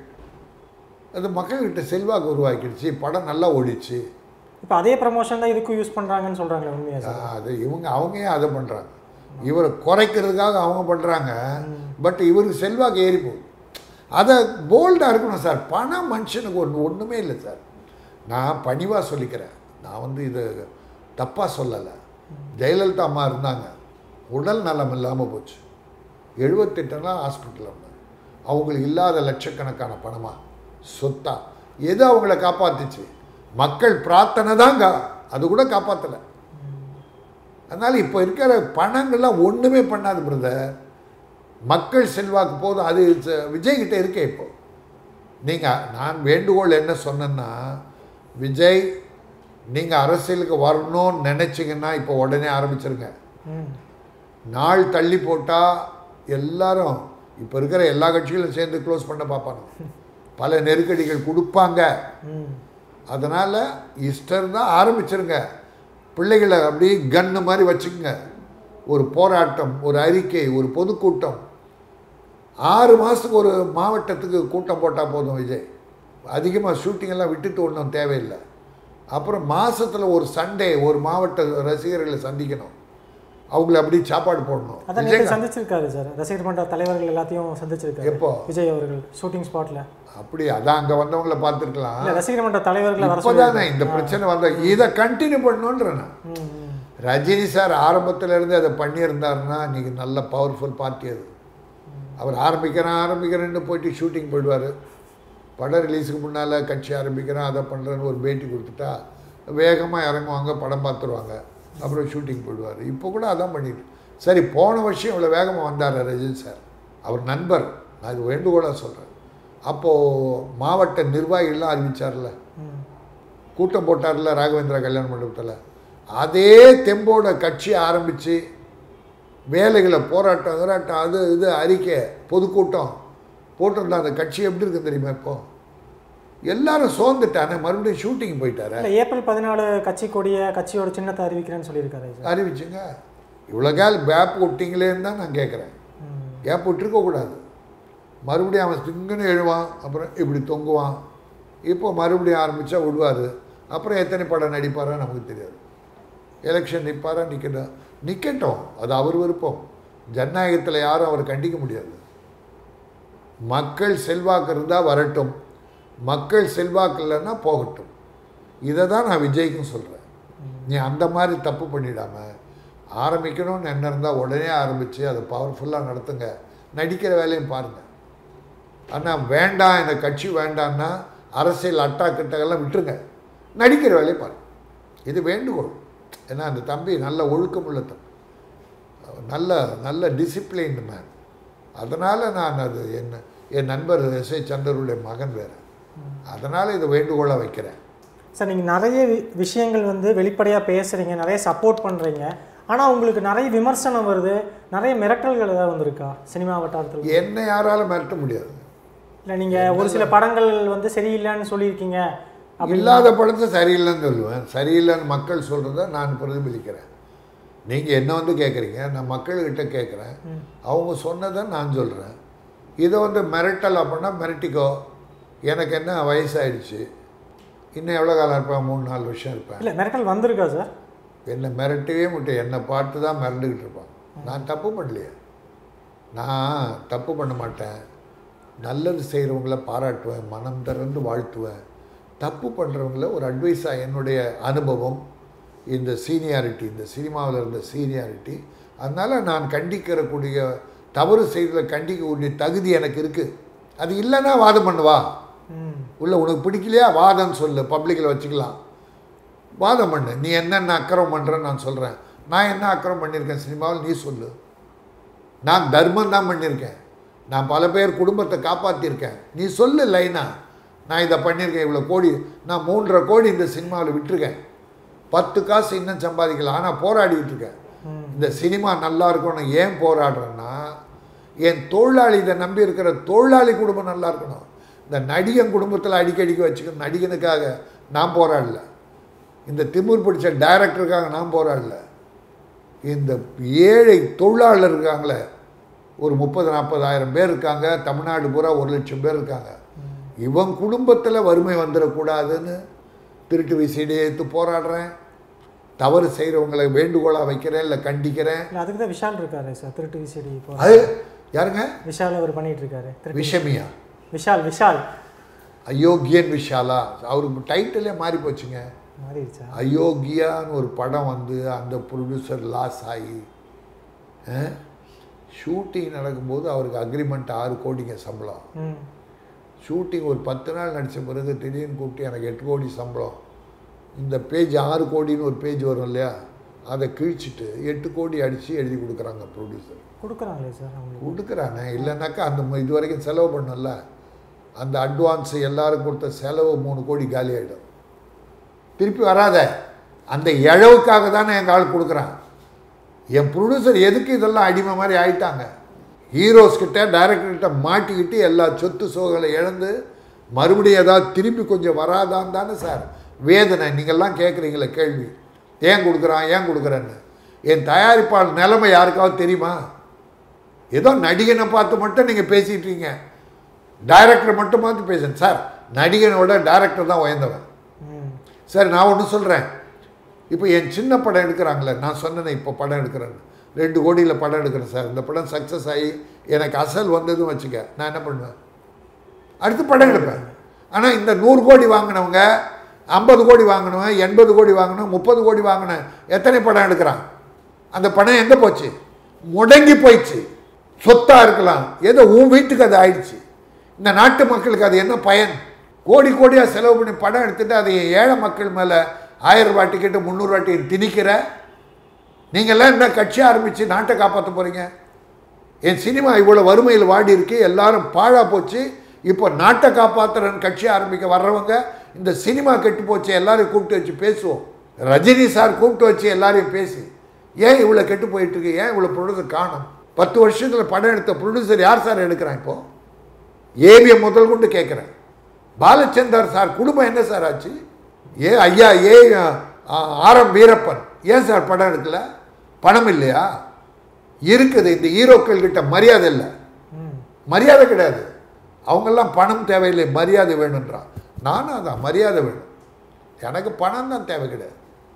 அது மக்கள்கிட்ட செல்வாக்கு உருவாக்கிடுச்சு படம் நல்லா ஓடிச்சு இப்போ அதே ப்ரமோஷன் தான் இதுக்கும் யூஸ் பண்ணுறாங்கன்னு சொல்கிறாங்களே உண்மையா ஆ, சார் அது இவங்க அவங்க ஏன் அதை பண்ணுறாங்க இவரை குறைக்கிறதுக்காக அவங்க பண்ணுறாங்க பட் இவருக்கு செல்வாக்கு ஏறி போகுது அதை போல்டாக இருக்கணும் சார் பணம் மனுஷனுக்கு ஒன்று ஒன்றுமே இல்லை சார் நான் பணிவாக சொல்லிக்கிறேன் நான் வந்து இது தப்பாக சொல்லலை ஜெயலலிதா அம்மா இருந்தாங்க உடல் நலம் இல்லாமல் போச்சு எழுபத்தெட்டு நாள் ஹாஸ்பிட்டலில் இருந்தாங்க அவங்களுக்கு இல்லாத லட்சக்கணக்கான பணமா சொத்தா எது அவங்கள காப்பாத்துச்சு மக்கள் பிரார்த்தனை தான் கா அது கூட காப்பாற்றலை அதனால் இப்போ இருக்கிற பணங்கள்லாம் ஒன்றுமே பண்ணாது பிரதர் மக்கள் செல்வாக்கு போதும் அது ச- விஜய்கிட்ட இருக்கே இப்போ நீங்கள் நான் வேண்டுகோள் என்ன சொன்னேன்னா விஜய் நீங்கள் அரசியலுக்கு வரணும்னு நினச்சிங்கன்னா இப்போ உடனே ஆரம்பிச்சிருங்க ம் நாள் தள்ளி போட்டால் எல்லாரும் இப்போ இருக்கிற எல்லா கட்சிகளும் சேர்ந்து க்ளோஸ் பண்ண பார்ப்பாங்க பல நெருக்கடிகள் கொடுப்பாங்க ம் அதனால் இஷ்டர் தான் ஆரம்பிச்சிருங்க பிள்ளைகளை அப்படியே கன்னு மாதிரி வச்சுக்கோங்க ஒரு போராட்டம் ஒரு அறிக்கை ஒரு பொதுக்கூட்டம் ஆறு மாதத்துக்கு ஒரு மாவட்டத்துக்கு கூட்டம் போட்டால் போதும் விஜய் அதிகமாக ஷூட்டிங்கெல்லாம் விட்டுட்டு ஒன்றும் தேவையில்லை அப்புறம் மாதத்தில் ஒரு சண்டே ஒரு மாவட்ட ரசிகர்களை சந்திக்கணும் அவங்கள அப்படி சாப்பாடு போடணும் அதான் நேற்று சந்திச்சிருக்காரு சார் ரசிகர் மன்ற தலைவர்கள் எல்லாத்தையும் சந்திச்சிருக்காரு எப்போ விஜய் அவர்கள் ஷூட்டிங் ஸ்பாட்ல அப்படி அதான் அங்கே வந்தவங்கள பார்த்துருக்கலாம் இல்ல ரசிகர் மன்ற தலைவர்களை வர சொல்லி இப்போதானே இந்த பிரச்சனை வந்த இதை கண்டினியூ பண்ணணுன்றேன் நான் ம், ம். ரஜினி சார் ஆரம்பத்துல இருந்து அதை பண்ணியிருந்தாருன்னா இன்னைக்கு நல்ல பவர்ஃபுல் பார்ட்டி அது அவர் ஆரம்பிக்கிறேன் ஆரம்பிக்கிறேன்னு போயிட்டு ஷூட்டிங் போயிடுவார் படம் ரிலீஸுக்கு முன்னால் கட்சி ஆரம்பிக்கிறேன் அதை பண்ணுறேன்னு ஒரு பேட்டி கொடுத்துட்டா வேகமாக இறங்குவாங்க படம் பார்த்துருவாங்க அப்புறம் ஷூட்டிங் போயிடுவார் இப்போ கூட அதான் பண்ணிட்டு சரி போன வருஷம் இவ்வளோ வேகமாக வந்தார் ரஜினி சார் அவர் நண்பர் நான் இது வேண்டுகோளாக சொல்கிறேன் அப்போது மாவட்ட நிர்வாகிகள்லாம் அறிவிச்சார்ல ம். கூட்டம் போட்டார்ல ராகவேந்திரா கல்யாண மண்டபத்தில் அதே தெம்போட கட்சி ஆரம்பித்து வேலைகளை போராட்டம் கிராட்டம் அது இது அறிக்கை பொதுக்கூட்டம் போட்டிருந்தா அந்த கட்சி எப்படி இருக்கு தெரியுமா இப்போ எல்லாரும் சோர்ந்துட்டானே மறுபடியும் ஷூட்டிங் போயிட்டாரு இல்ல ஏப்ரல் பதினாலு கட்சி கொடிய கட்சியோட சின்னத்தை அறிவிக்கிறேன்னு சொல்லியிருக்காரு சார் அறிவிச்சுங்க இவ்வளோ கால் கேப் விட்டிங்களேன்னு தான் நான் கேட்குறேன் ம். கேப் விட்டுருக்கக்கூடாது மறுபடியும் அவன் திங்குன்னு எழுவான் அப்புறம் இப்படி தொங்குவான் இப்போ மறுபடியும் ஆரம்பித்தா விடுவார் அப்புறம் எத்தனை படம் நடிப்பாரோ நமக்கு தெரியாது எலெக்ஷன் நிற்பாரா நிற்கட்டும் நிற்கட்டும் அது அவர் விருப்பம் ஜனநாயகத்தில் யாரும் அவர் கண்டிக்க முடியாது மக்கள் செல்வாக்கு இருந்தால் வரட்டும் மக்கள் செல்வாக்கு இல்லைன்னா போகட்டும் இதை தான் நான் விஜய்க்கும் சொல்கிறேன் நீ அந்த மாதிரி தப்பு பண்ணிடாம ஆரம்பிக்கணும்னு என்ன இருந்தால் உடனே ஆரம்பித்து அதை பவர்ஃபுல்லாக நடத்துங்க நடிக்கிற வேலையும் பாருங்கள் ஆனால் வேண்டாம் இந்த கட்சி வேண்டாம்னா அரசியல் அட்டா கிட்டகெல்லாம் விட்டுருங்க நடிக்கிற வேலையை பாருங்க இது வேண்டுகோள் ஏன்னா அந்த தம்பி நல்ல ஒழுக்கமுள்ள தம்பி நல்ல நல்ல டிசிப்ளின்டு மேன் அதனால் நான் அது என்ன என் நண்பர் எஸ் ஏ சந்தருடைய மகன் வேறு அதனால் இதை வேண்டுகோளாக வைக்கிறேன் சார் நீங்கள் நிறைய வி- விஷயங்கள் வந்து வெளிப்படையாக பேசுகிறீங்க நிறைய சப்போர்ட் பண்ணுறீங்க ஆனால் உங்களுக்கு நிறைய விமர்சனம் வருது நிறைய மிரட்டல்கள் ஏதாவது வந்திருக்கா சினிமா வட்டாரத்தில் என்னை யாராலும் மிரட்ட முடியாது இல்லை நீங்கள் ஒரு சில படங்கள் வந்து சரியில்லைன்னு சொல்லியிருக்கீங்க அப்படி இல்லாத படத்தை சரியில்லைன்னு சொல்லுவேன் சரியில்லைன்னு மக்கள் சொல்கிறத நான் பிரதிபலிக்கிறேன் நீங்கள் என்ன வந்து கேட்குறீங்க நான் மக்கள்கிட்ட கேட்குறேன் அவங்க சொன்னதை நான் சொல்கிறேன் இதை வந்து மிரட்டல் அப்படின்னா மிரட்டிக்கோ எனக்கு என்ன வயசாயிடுச்சு இன்னும் எவ்வளோ காலம் இருப்பேன் மூணு நாலு வருஷம் இருப்பேன் இல்லை மிரட்டல் வந்திருக்கா சார் என்னை மிரட்டவே மாட்டேன் என்னை பார்த்து தான் மிரண்டுக்கிட்டு இருப்பான் நான் தப்பு பண்ணலையே நான் தப்பு பண்ண மாட்டேன் நல்லது செய்கிறவங்கள பாராட்டுவேன் மனம் திறந்து வாழ்த்துவேன் தப்பு பண்ணுறவங்கள ஒரு அட்வைஸாக என்னுடைய அனுபவம் இந்த சீனியாரிட்டி இந்த சினிமாவில் இருந்த சீனியாரிட்டி அதனால் நான் கண்டிக்கிறக்கூடிய தவறு செய்ததை கண்டிக்கக்கூடிய தகுதி எனக்கு இருக்குது அது இல்லைன்னா வாதம் பண்ணுவா ம் உள்ள உனக்கு பிடிக்கலையா வாதம் சொல்லு பப்ளிக்கில் வச்சுக்கலாம் வாதம் பண்ணு நீ என்னென்ன அக்கிரம் பண்ணுறேன்னு நான் சொல்கிறேன் நான் என்ன அக்கிரம் பண்ணியிருக்கேன் சினிமாவில் நீ சொல்லு நான் தர்மம் தான் பண்ணியிருக்கேன் நான் பல பேர் குடும்பத்தை காப்பாற்றியிருக்கேன் நீ சொல்லு லைனா நான் இதை பண்ணியிருக்கேன் இவ்வளோ கோடி நான் மூன்றரை கோடி இந்த சினிமாவில் விட்டிருக்கேன் பத்து காசு இன்னும் சம்பாதிக்கலாம் ஆனால் போராடிட்டு இருக்கேன் ம் இந்த சினிமா நல்லா இருக்கணும் ஏன் போராடுறேன்னா என் தொழிலாளி இதை நம்பி இருக்கிற தொழிலாளி குடும்பம் நல்லா இருக்கணும் இந்த நடிகன் குடும்பத்தில் அடிக்கடிக்கு வச்சுக்கணும் நடிகனுக்காக நான் போராடல இந்த திமிர் பிடிச்ச டைரக்டருக்காக நான் போராடல இந்த ஏழை தொழிலாளர் இருக்காங்களே ஒரு முப்பது நாற்பதாயிரம் பேர் இருக்காங்க தமிழ்நாடு பூரா ஒரு லட்சம் பேர் இருக்காங்க இவன் குடும்பத்தில் வறுமை வந்துடக்கூடாதுன்னு திருட்டு விசைடி எடுத்து போராடுறேன் தவறு செய்கிறவங்களை வேண்டுகோளாக வைக்கிறேன் இல்லை கண்டிக்கிறேன் இல்லை அதுக்கு தான் விஷால் இருக்காரு சார் திருட்டு விசிடி இப்போ அது யாருங்க விஷால் அவர் பண்ணிட்டு இருக்காரு திருட்டு விஷமியா விஷால் விஷால் அயோக்கியன் விஷாலா அவருக்கு டைட்டிலே மாறி போச்சுங்க மாறிடுச்சா அயோக்கியான்னு ஒரு படம் வந்து அந்த ப்ரொடியூசர் லாஸ் ஆகி ஷூட்டிங் நடக்கும்போது அவருக்கு அக்ரிமெண்ட் ஆறு கோடிங்க சம்பளம் ம் ஷூட்டிங் ஒரு பத்து நாள் நடித்த பிறகு திடீர்னு கூப்பிட்டு எனக்கு எட்டு கோடி சம்பளம் இந்த பேஜ் ஆறு கோடின்னு ஒரு பேஜ் வரும் இல்லையா அதை கிழிச்சிட்டு எட்டு கோடி அடித்து எழுதி கொடுக்குறாங்க ப்ரொடியூசர் கொடுக்குறாங்களே சார் அவங்களுக்கு கொடுக்குறானே இல்லைனாக்கா அந்த ம- இது வரைக்கும் செலவு பண்ணல அந்த அட்வான்ஸ் எல்லாரும் கொடுத்த செலவு மூணு கோடி காலி ஆகிடும் திருப்பி வராத அந்த இழவுக்காக தானே எங்கள் ஆள் கொடுக்குறான் என் ப்ரொடியூசர் எதுக்கு இதெல்லாம் அடிமை மாதிரி ஆயிட்டாங்க ஹீரோஸ் கிட்ட டைரக்டர் கிட்ட மாட்டிக்கிட்டு எல்லா சொத்து சோகளை இழந்து மறுபடியும் ஏதாவது திருப்பி கொஞ்சம் வராதான்னு தானே சார் வேதனை நீங்கள்லாம் கேட்குறீங்களே கேள்வி ஏன் கொடுக்குறான் ஏன் கொடுக்குறேன்னு என் தயாரிப்பாளர் நிலைமை யாருக்காவது தெரியுமா ஏதோ நடிகனை பார்த்து மட்டும் நீங்கள் பேசிட்டு இருக்கீங்க டைரக்டர் மட்டும் பார்த்து பேசுங்க சார் நடிகனோட டைரக்டர் தான் உயர்ந்தவன் ம் சரி நான் ஒன்று சொல்கிறேன் இப்போ என் சின்ன படம் எடுக்கிறாங்களே நான் சொன்னேனே இப்போ படம் எடுக்கிறேன்னு ரெண்டு கோடியில் படம் எடுக்கிறேன் சார் இந்த படம் சக்ஸஸ் ஆகி எனக்கு அசல் வந்ததுன்னு வச்சுக்க நான் என்ன பண்ணுவேன் அடுத்து படம் எடுப்பேன் ஆனால் இந்த நூறு கோடி வாங்கினவங்க ஐம்பது கோடி வாங்கினவன் எண்பது கோடி வாங்கினவன் முப்பது கோடி வாங்கின எத்தனை படம் எடுக்கிறான் அந்த பணம் எங்கே போச்சு முடங்கி போயிடுச்சு சொத்தாக இருக்கலாம் ஏதோ உன் வீட்டுக்கு அது ஆயிடுச்சு இந்த நாட்டு மக்களுக்கு அது என்ன பயன் கோடி கோடியாக செலவு பண்ணி படம் எடுத்துட்டு அதை ஏழை மக்கள் மேலே ஆயிரம் ரூபாய் டிக்கெட்டு முந்நூறுரூவா டிக்கெட் திணிக்கிற நீங்கள்லாம் என்ன கட்சி ஆரம்பித்து நாட்டை காப்பாற்ற போகிறீங்க என் சினிமா இவ்வளோ வறுமையில் வாடி இருக்கு எல்லாரும் பாழா போச்சு இப்போ நாட்டை காப்பாற்றுறன்னு கட்சி ஆரம்பிக்க வர்றவங்க இந்த சினிமா கெட்டு போச்சு எல்லாரையும் கூப்பிட்டு வச்சு பேசுவோம் ரஜினி சார் கூப்பிட்டு வச்சு எல்லாரையும் பேசி ஏன் இவ்வளோ கெட்டு போயிட்டு இருக்கு ஏன் இவ்வளோ ப்ரொடியூசர் காணும் பத்து வருஷத்தில் படம் எடுத்த ப்ரொடியூசர் யார் சார் எடுக்கிறான் இப்போ ஏவிஎம் முதல் கொண்டு கேட்குறேன் பாலச்சந்தர் சார் குடும்பம் என்ன சார் ஆச்சு ஏ ஐயா ஏ ஆர் எம் வீரப்பன் ஏன் சார் படம் எடுக்கல பணம் இல்லையா இருக்குது இந்த ஹீரோக்கள் கிட்ட மரியாதை இல்லை ம் மரியாதை கிடையாது அவங்கெல்லாம் பணம் தேவையில்லை மரியாதை வேணுன்றான் நானும் அதான் மரியாதை வேணும் எனக்கு பணம் தான் தேவை கிடையாது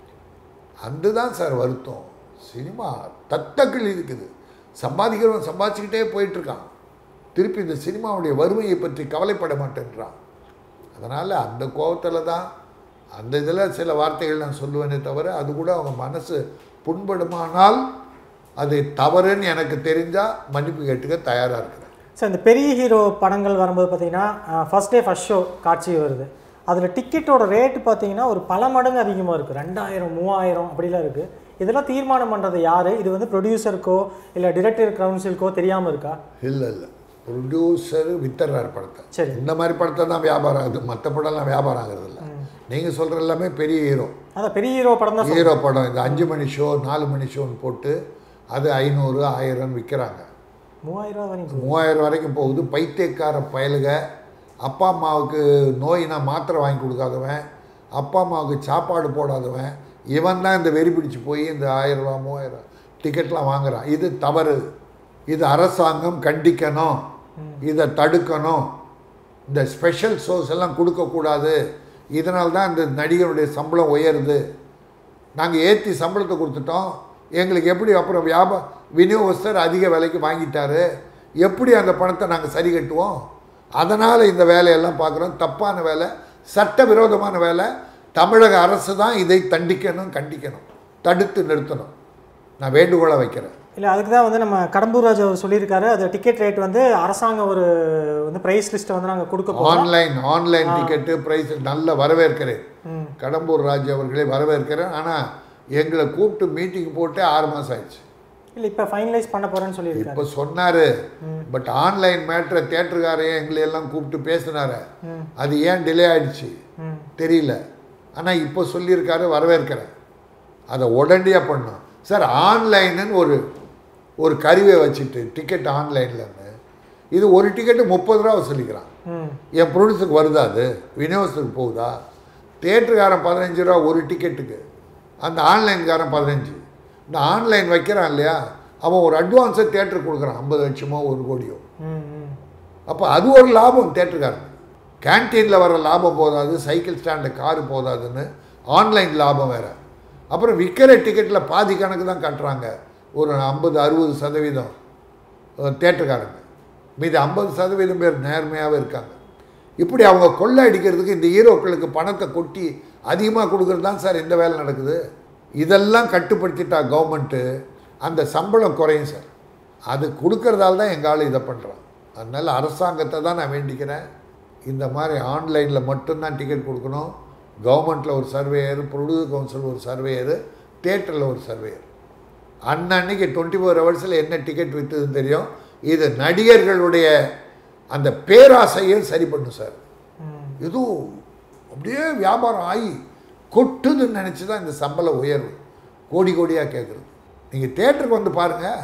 அதுதான் சார் வருத்தம் சினிமா தத்தக்கள் இருக்குது சம்பாதிக்கிறவன் சம்பாதிச்சுக்கிட்டே போயிட்டுருக்கான் திருப்பி இந்த சினிமாவுடைய வறுமையை பற்றி கவலைப்பட மாட்டேன்றான் அதனால் அந்த கோபத்தில் தான் அந்த இதில் சில வார்த்தைகள் நான் சொல்லுவேனே தவிர அது கூட அவங்க மனசு புண்படுமானால் அது தவறுன்னு எனக்கு தெரிஞ்சால் மன்னிப்பு கேட்டுக்க தயாராக இருக்கிறேன் சார் இந்த பெரிய ஹீரோ படங்கள் வரும்போது பார்த்தீங்கன்னா ஃபர்ஸ்ட் டே ஃபர்ஸ்ட் ஷோ காட்சி வருது அதில் டிக்கெட்டோட ரேட்டு பார்த்தீங்கன்னா ஒரு பல மடங்கு அதிகமாக இருக்குது ரெண்டாயிரம் மூவாயிரம் அப்படிலாம் இருக்குது இதெல்லாம் தீர்மானம் பண்ணுறது யார் இது வந்து ப்ரொடியூசருக்கோ இல்லை டிரெக்டர் கவுன்சிலுக்கோ தெரியாமல் இருக்கா இல்லை இல்லை ப்ரொடியூசர் வித்தர்றார் படத்தை சரி இந்த மாதிரி படத்தை தான் வியாபாரம் ஆகுது மற்ற படம்லாம் வியாபாரம் ஆகுறது இல்லை நீங்கள் சொல்கிற எல்லாமே பெரிய ஹீரோ அதான் பெரிய ஹீரோ படம் தான் ஹீரோ படம் இந்த அஞ்சு மணி ஷோ நாலு மணி ஷோன்னு போட்டு அது ஐநூறு ஆயிரம் விற்கிறாங்க மூவாயிரம் ரூபா வரைக்கும் மூவாயிரம் வரைக்கும் போகுது பைத்தியக்கார பயலுக அப்பா அம்மாவுக்கு நோயினா மாத்திரை வாங்கி கொடுக்காதவன் அப்பா அம்மாவுக்கு சாப்பாடு போடாதவன் இவன் தான் இந்த வெறி பிடிச்சு போய் இந்த ஆயிரம் ரூபா மூவாயிரம் டிக்கெட்லாம் வாங்குறான் இது தவறு இது அரசாங்கம் கண்டிக்கணும் இதை தடுக்கணும் இந்த ஸ்பெஷல் ஷோஸ் எல்லாம் கொடுக்கக்கூடாது இதனால தான் இந்த நடிகருடைய சம்பளம் உயருது நாங்கள் ஏற்றி சம்பளத்தை கொடுத்துட்டோம் எங்களுக்கு எப்படி அப்புறம் வியாபா விநியோகஸ்தர் அதிக விலைக்கு வாங்கிட்டாரு எப்படி அந்த பணத்தை நாங்கள் சரி கட்டுவோம் அதனால் இந்த வேலையெல்லாம் பார்க்குறோம் தப்பான வேலை சட்டவிரோதமான வேலை தமிழக அரசு தான் இதை தண்டிக்கணும் கண்டிக்கணும் தடுத்து நிறுத்தணும் நான் வேண்டுகோளை வைக்கிறேன் இல்லை அதுக்கு தான் வந்து நம்ம கடம்பூர் ராஜ் அவர் சொல்லியிருக்காரு அது டிக்கெட் ரேட் வந்து அரசாங்கம் ஒரு வந்து ப்ரைஸ் லிஸ்ட்டை வந்து நாங்கள் கொடுக்க போகிறோம் ஆன்லைன் ஆன்லைன் டிக்கெட்டு ப்ரைஸ் நல்ல வரவேற்கிறேன் ம் கடம்பூர் ராஜ் அவர்களை வரவேற்கிறேன் ஆனால் எங்களை கூப்பிட்டு மீட்டிங் போட்டு ஆறு மாதம் ஆயிடுச்சு இல்லை இப்போ ஃபைனலைஸ் பண்ண போகிறேன்னு சொல்லியிருக்காரு இப்போ சொன்னார் பட் ஆன்லைன் மேட்ரை தேட்டருக்காரையும் எங்களை எல்லாம் கூப்பிட்டு பேசினாரு ம் அது ஏன் டிலே ஆயிடுச்சு ம் தெரியல ஆனால் இப்போ சொல்லியிருக்காரு வரவேற்கிறேன் அதை உடனடியாக பண்ணோம் சார் ஆன்லைனுன்னு ஒரு ஒரு கருவியை வச்சுட்டு டிக்கெட் ஆன்லைன்லன்னு இது ஒரு டிக்கெட்டு முப்பது ரூபா வசூலிக்கிறான் ம் என் ப்ரொடியூசருக்கு வருதா அது விநியோகத்துக்கு போகுதா தேட்டருக்காரன் பதினஞ்சு ரூபா ஒரு டிக்கெட்டுக்கு அந்த ஆன்லைன்காரன் பதினஞ்சு இந்த ஆன்லைன் வைக்கிறான் இல்லையா அவன் ஒரு அட்வான்ஸை தேட்டருக்கு கொடுக்குறான் ஐம்பது லட்சமோ ஒரு கோடியோ ம் ம் அப்போ அது ஒரு லாபம் தேட்டருக்காரன் கேன்டீனில் வர லாபம் போதாது சைக்கிள் ஸ்டாண்டு காரு போதாதுன்னு ஆன்லைன் லாபம் வேறு அப்புறம் விற்கிற டிக்கெட்டில் பாதி கணக்கு தான் கட்டுறாங்க ஒரு ஐம்பது அறுபது சதவீதம் அஹ், தேட்டருக்காரங்க மீதி ஐம்பது சதவீதம் பேர் நேர்மையாகவே இருக்காங்க இப்படி அவங்க கொள்ளை அடிக்கிறதுக்கு இந்த ஹீரோக்களுக்கு பணத்தை கொட்டி அதிகமாக கொடுக்குறது தான் சார் இந்த வேலை நடக்குது இதெல்லாம் கட்டுப்படுத்திட்டா கவர்மெண்ட்டு அந்த சம்பளம் குறையும் சார் அது கொடுக்கறதால தான் எங்கள் ஆள் இதை பண்ணுறான் அதனால் அரசாங்கத்தை தான் நான் வேண்டிக்கிறேன் இந்த மாதிரி ஆன்லைனில் மட்டும்தான் டிக்கெட் கொடுக்கணும் கவர்மெண்ட்டில் ஒரு சர்வேயர் ப்ரொடியூசர் கவுன்சில் ஒரு சர்வேயர் தேட்டரில் ஒரு சர்வேயர் அன்னன்னைக்கு டுவெண்ட்டி ஃபோர் ஹவர்ஸில் என்ன டிக்கெட் விற்றுதுன்னு தெரியும் இது நடிகர்களுடைய அந்த பேராசையை சரி பண்ணும் சார் ம் ஏதோ அப்படியே வியாபாரம் ஆகி கொட்டுதுன்னு நினச்சி தான் இந்த சம்பள உயர்வு கோடி கோடியாக கேட்குறது நீங்கள் தேட்டருக்கு வந்து பாருங்கள்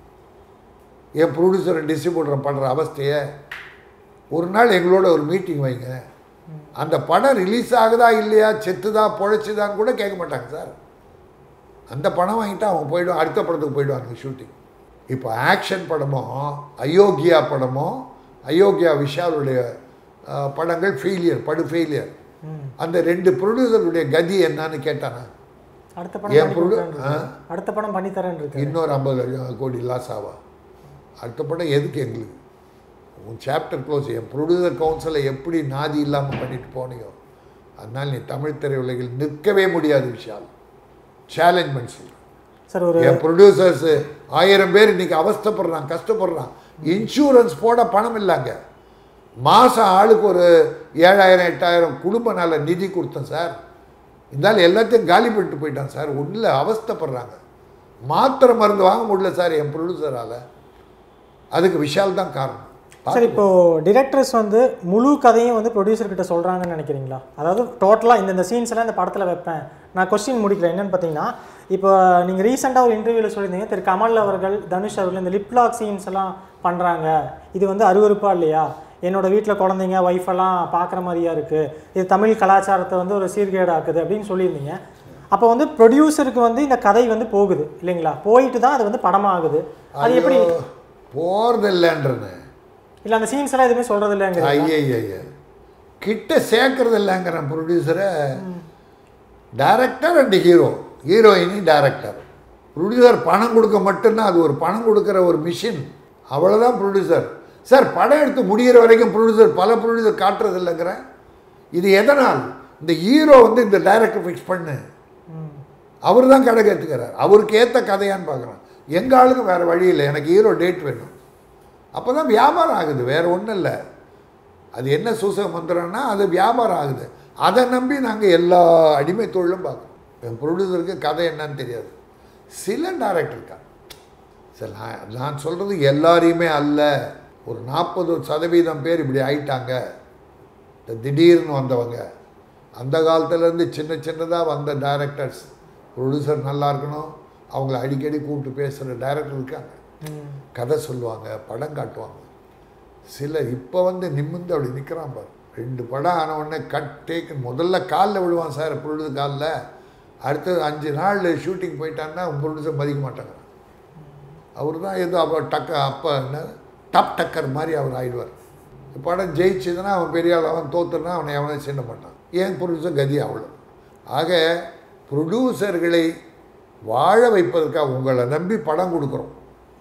என் ப்ரொடியூசர் டிஸ்ட்ரிபியூட்டர் பண்ணுற அவஸ்தையை ஒரு நாள் எங்களோட ஒரு மீட்டிங் வைங்க அந்த படம் ரிலீஸ் ஆகுதா இல்லையா செத்துதா பொழைச்சுதான்னு கூட கேட்க மாட்டாங்க சார் அந்த படம் வாங்கிட்டு அவங்க போயிடுவாங்க அடுத்த படத்துக்கு போயிடுவாங்க ஷூட்டிங் இப்போ ஆக்ஷன் படமோ அயோக்கியா படமோ அயோக்கியா விஷாலுடைய அஹ், படங்கள் ஃபெயிலியர் படு ஃபெயிலியர் ம் அந்த ரெண்டு ப்ரொடியூசருடைய கதி என்னன்னு கேட்டானா அடுத்த படம் என் பண்ணி produ- கொடுக்குறேன்னு இருக்கு. அடுத்த படம் பண்ணி தரேன் இருக்கு இன்னொரு ஐம்பது லட்சம் கோடி லாஸ் ஆவா அடுத்த படம் எதுக்கு எங்களுக்கு உன் சாப்டர் க்ளோஸ் என் ப்ரொடியூசர் கவுன்சிலை எப்படி நாதி இல்லாமல் பண்ணிட்டு போனியோ அதனால் நீ தமிழ் திரையுலகில் நிற்கவே முடியாது விஷால் சேலஞ்ச்மெண்ட் சொல்கிறேன் சார் ஒரு என் ப்ரொடியூசர்ஸ் ஆயிரம் பேர் இன்னைக்கு அவஸ்தைப்படுறான் கஷ்டப்படுறான் இன்சூரன்ஸ் போட பணம் இல்லைங்க மாதம் ஆளுக்கு ஒரு ஏழாயிரம் எட்டாயிரம் குடும்ப நல நிதி கொடுத்தேன் சார் இருந்தாலும் எல்லாத்தையும் காலி பண்ணிட்டு போயிட்டான் சார் ஒன்றில் அவஸ்தைப்படுறாங்க மாத்திரை மருந்து வாங்க முடியல சார் என் ப்ரொடியூசரால் அதுக்கு விஷால் தான் காரணம் சார் இப்போ டிரெக்டர்ஸ் வந்து முழு கதையும் வந்து ப்ரொடியூசர் கிட்ட சொல்கிறாங்கன்னு நினைக்கிறீங்களா அதாவது டோட்டலாக இந்த சீன்ஸ் எல்லாம் இந்த படத்தில் வைப்பேன் நான் கொஸ்டின் முடிக்கிறேன் என்னன்னு பார்த்தீங்கன்னா இப்போ நீங்கள் ரீசெண்டாக ஒரு இன்டர்வியூவில் சொல்லியிருந்தீங்க திரு கமல் அவர்கள் தனுஷ் அவர்கள் இந்த லிப்லாக் சீன்ஸ் எல்லாம் பண்ணுறாங்க இது வந்து அருவருப்பா இல்லையா என்னோட வீட்டில் குழந்தைங்க ஒய்ஃப் எல்லாம் பார்க்குற மாதிரியா இருக்குது இது தமிழ் கலாச்சாரத்தை வந்து ஒரு சீர்கேடாக்குது அப்படின்னு சொல்லியிருந்தீங்க அப்போ வந்து ப்ரொடியூசருக்கு வந்து இந்த கதை வந்து போகுது இல்லைங்களா போயிட்டு தான் அது வந்து படமாகுது அது எப்படி போகிறது இல்லைன்றேன்னு இல்லை அந்த சீன்ஸ் எல்லாம் எதுவுமே சொல்கிறது இல்லைங்க ஐய கிட்ட சேர்க்கறது இல்லைங்கிறேன் ப்ரொடியூசரை director and hero heroine director producer பணம் கொடுக்க மட்டும்தான் அது ஒரு பணம் கொடுக்குற ஒரு மிஷின் அவ்வளோதான் ப்ரொடியூசர் சார் படம் எடுத்து முடிகிற வரைக்கும் ப்ரொடியூசர் பல ப்ரொடியூசர் காட்டுறது இல்லைங்கிறேன் இது எதனால் இந்த ஹீரோ வந்து இந்த டைரக்டர் ஃபிக்ஸ் பண்ணு அவர் தான் கடை கேட்டுக்கிறார் அவருக்கு ஏற்ற கதையான்னு பார்க்குறேன் எங்கள் ஆளுக்கு வேறு வழி இல்லை எனக்கு ஹீரோ டேட் வேணும் அப்போ தான் வியாபாரம் ஆகுது வேறு ஒன்றும் இல்லை அது என்ன சூசக மந்திரம்னா அது வியாபாரம் ஆகுது அதை நம்பி நாங்கள் எல்லா அடிமை தொழிலும் பார்க்குறோம் என் ப்ரொடியூசருக்கு கதை என்னன்னு தெரியாது சில டேரக்டர் இருக்கா சரி நான் நான் சொல்கிறது எல்லாரையுமே அல்ல ஒரு நாற்பது சதவீதம் பேர் இப்படி ஆயிட்டாங்க இந்த திடீர்னு வந்தவங்க அந்த காலத்துலேருந்து சின்ன சின்னதாக வந்த டைரக்டர்ஸ் ப்ரொடியூசர் நல்லா இருக்கணும் அவங்கள அடிக்கடி கூப்பிட்டு பேசுகிற டைரக்டர் இருக்காங்க கதை சொல்லுவாங்க படம் காட்டுவாங்க சில இப்போ வந்து நிமிர்ந்து அப்படி நிற்கிறான் பாரு ரெண்டு படம் ஆன உடனே கட் டேக் முதல்ல காலில் விழுவான் சார் ப்ரொடியூசர் காலில் அடுத்தது அஞ்சு நாள் ஷூட்டிங் போயிட்டான்னா ப்ரொடியூசர் மதிக்க மாட்டாங்க அவர் தான் ஏதோ அப்போ டக்க அப்போ என்ன டப் டக்கர் மாதிரி அவர் ஆயிடுவார் படம் ஜெயிச்சதுன்னா அவன் பெரிய ஆள் அவன் தோத்துனா அவனை எவனை சின்ன மாட்டான் ஏன் ப்ரொடியூசர் கதி அவ்வளோ ஆக ப்ரொடியூசர்களை வாழ வைப்பதற்காக உங்களை நம்பி படம் கொடுக்குறோம்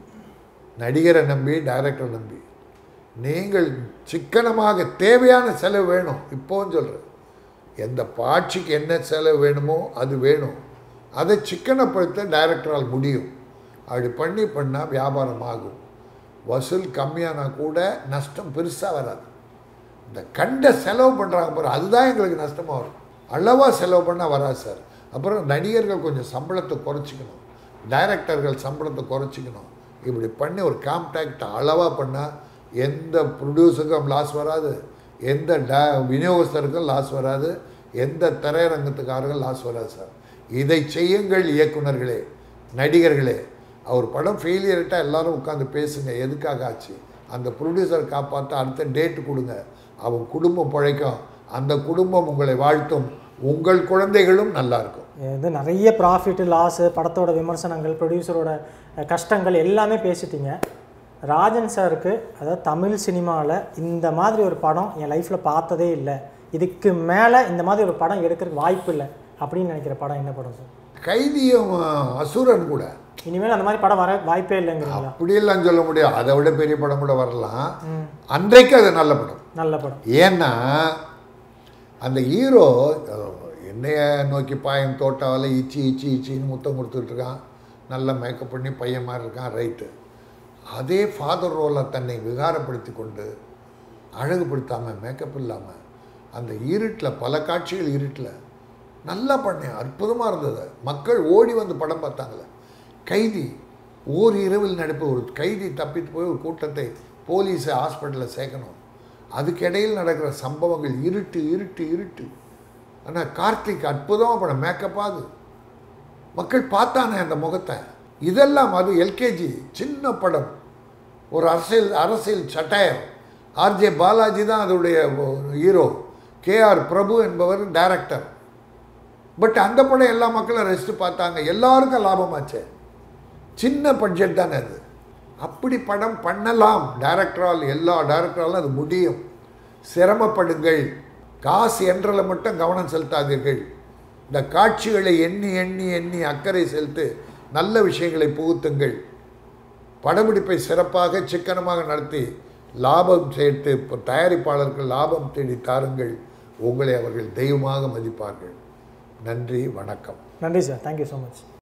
நடிகரை நம்பி டைரக்டரை நம்பி நீங்கள் சிக்கனமாக தேவையான செலவு வேணும் இப்போவும் சொல்கிறேன் எந்த பாட்சிக்கு என்ன செலவு வேணுமோ அது வேணும் அதை சிக்கனப்படுத்த டைரக்டரால் முடியும் அப்படி பண்ணி பண்ணால் வியாபாரம் ஆகும் வசூல் கம்மியானா கூட நஷ்டம் பெருசாக வராது இந்த கண்ட செலவு பண்ணுறாங்க பாரு அதுதான் எங்களுக்கு நஷ்டமாக வரும் அளவாக செலவு பண்ணால் வராது சார் அப்புறம் நடிகர்கள் கொஞ்சம் சம்பளத்தை குறைச்சிக்கணும் டைரக்டர்கள் சம்பளத்தை குறைச்சிக்கணும் இப்படி பண்ணி ஒரு காம்டாக்ட் அளவாக பண்ணால் எந்த ப்ரொடியூசருக்கும் லாஸ் வராது எந்த ட விநியோகஸ்தருக்கும் லாஸ் வராது எந்த திரையரங்கத்துக்காரர்கள் லாஸ் வராது சார் இதை செய்யுங்கள் இயக்குனர்களே நடிகர்களே அவர் படம் ஃபெயிலியர்ட்டாக எல்லாரும் உட்காந்து பேசுங்க எதுக்காக ஆச்சு அந்த ப்ரொடியூசர் காப்பாற்ற அடுத்த டேட்டு கொடுங்க அவன் குடும்பம் பிழைக்கும் அந்த குடும்பம் உங்களை வாழ்த்தும் உங்கள் குழந்தைகளும் நல்லா இருக்கும் இது நிறைய ப்ராஃபிட் லாஸு படத்தோட விமர்சனங்கள் ப்ரொடியூசரோட கஷ்டங்கள் எல்லாமே பேசிட்டீங்க ராஜன் சாருக்கு அதாவது தமிழ் சினிமாவில் இந்த மாதிரி ஒரு படம் என் லைஃப்பில் பார்த்ததே இல்லை இதுக்கு மேலே இந்த மாதிரி ஒரு படம் எடுக்கிறதுக்கு வாய்ப்பு இல்லை அப்படின்னு நினைக்கிற படம் என்ன படம் சார் கைதியும் அசுரன் கூட இனிமேல் அந்த மாதிரி படம் வர வாய்ப்பே இல்லைங்கிறீங்களா அப்படியெல்லாம் சொல்ல முடியாது அதை விட பெரிய படம் கூட வரலாம் அன்றைக்கு அது நல்ல படம் நல்ல படம் ஏன்னா அந்த ஹீரோ என்னைய நோக்கி பாயம் தோட்டாவில் இச்சி இச்சி இச்சின்னு முத்தம் கொடுத்துட்டு இருக்கான் நல்லா மேக்கப் பண்ணி பையன் மாதிரி இருக்கான் ரைட்டு அதே ஃபாதர் ரோலை தன்னை விகாரப்படுத்தி கொண்டு அழகுபடுத்தாமல் மேக்கப் இல்லாமல் அந்த இருட்டில் பல காட்சிகள் இருட்டில் நல்லா பண்ணேன் அற்புதமாக இருந்தது மக்கள் ஓடி வந்து படம் பார்த்தாங்களே கைதி ஓர் இரவில் நடப்பு ஒரு கைதி தப்பித்து போய் ஒரு கூட்டத்தை போலீஸை ஹாஸ்பிட்டலில் சேர்க்கணும் அதுக்கிடையில் நடக்கிற சம்பவங்கள் இருட்டு இருட்டு இருட்டு ஆனால் கார்த்திக் அற்புதமாக படம் மேக்கப்பாது மக்கள் பார்த்தானே அந்த முகத்தை இதெல்லாம் அது எல்கேஜி சின்ன படம் ஒரு அரசியல் அரசியல் சட்டையர் ஆர்ஜே பாலாஜி தான் அதோடைய ஹீரோ கேஆர் பிரபு என்பவர் டைரக்டர் பட் அந்த படம் எல்லா மக்களும் ரசித்து பார்த்தாங்க எல்லாருக்கும் லாபமாச்சே சின்ன பட்ஜெட் தானே அது அப்படி படம் பண்ணலாம் டைரக்டரால் எல்லா டைரக்டராலும் அது முடியும் சிரமப்படுங்கள் காசு என்றதில் மட்டும் கவனம் செலுத்தாதீர்கள் இந்த காட்சிகளை எண்ணி எண்ணி எண்ணி அக்கறை செலுத்து நல்ல விஷயங்களை புகுத்துங்கள் படப்பிடிப்பை சிறப்பாக சிக்கனமாக நடத்தி லாபம் சேர்த்து இப்போ தயாரிப்பாளருக்கு லாபம் தேடி தாருங்கள் உங்களை அவர்கள் தெய்வமாக மதிப்பார்கள் நன்றி வணக்கம் நன்றி சார் தேங்க்யூ ஸோ மச்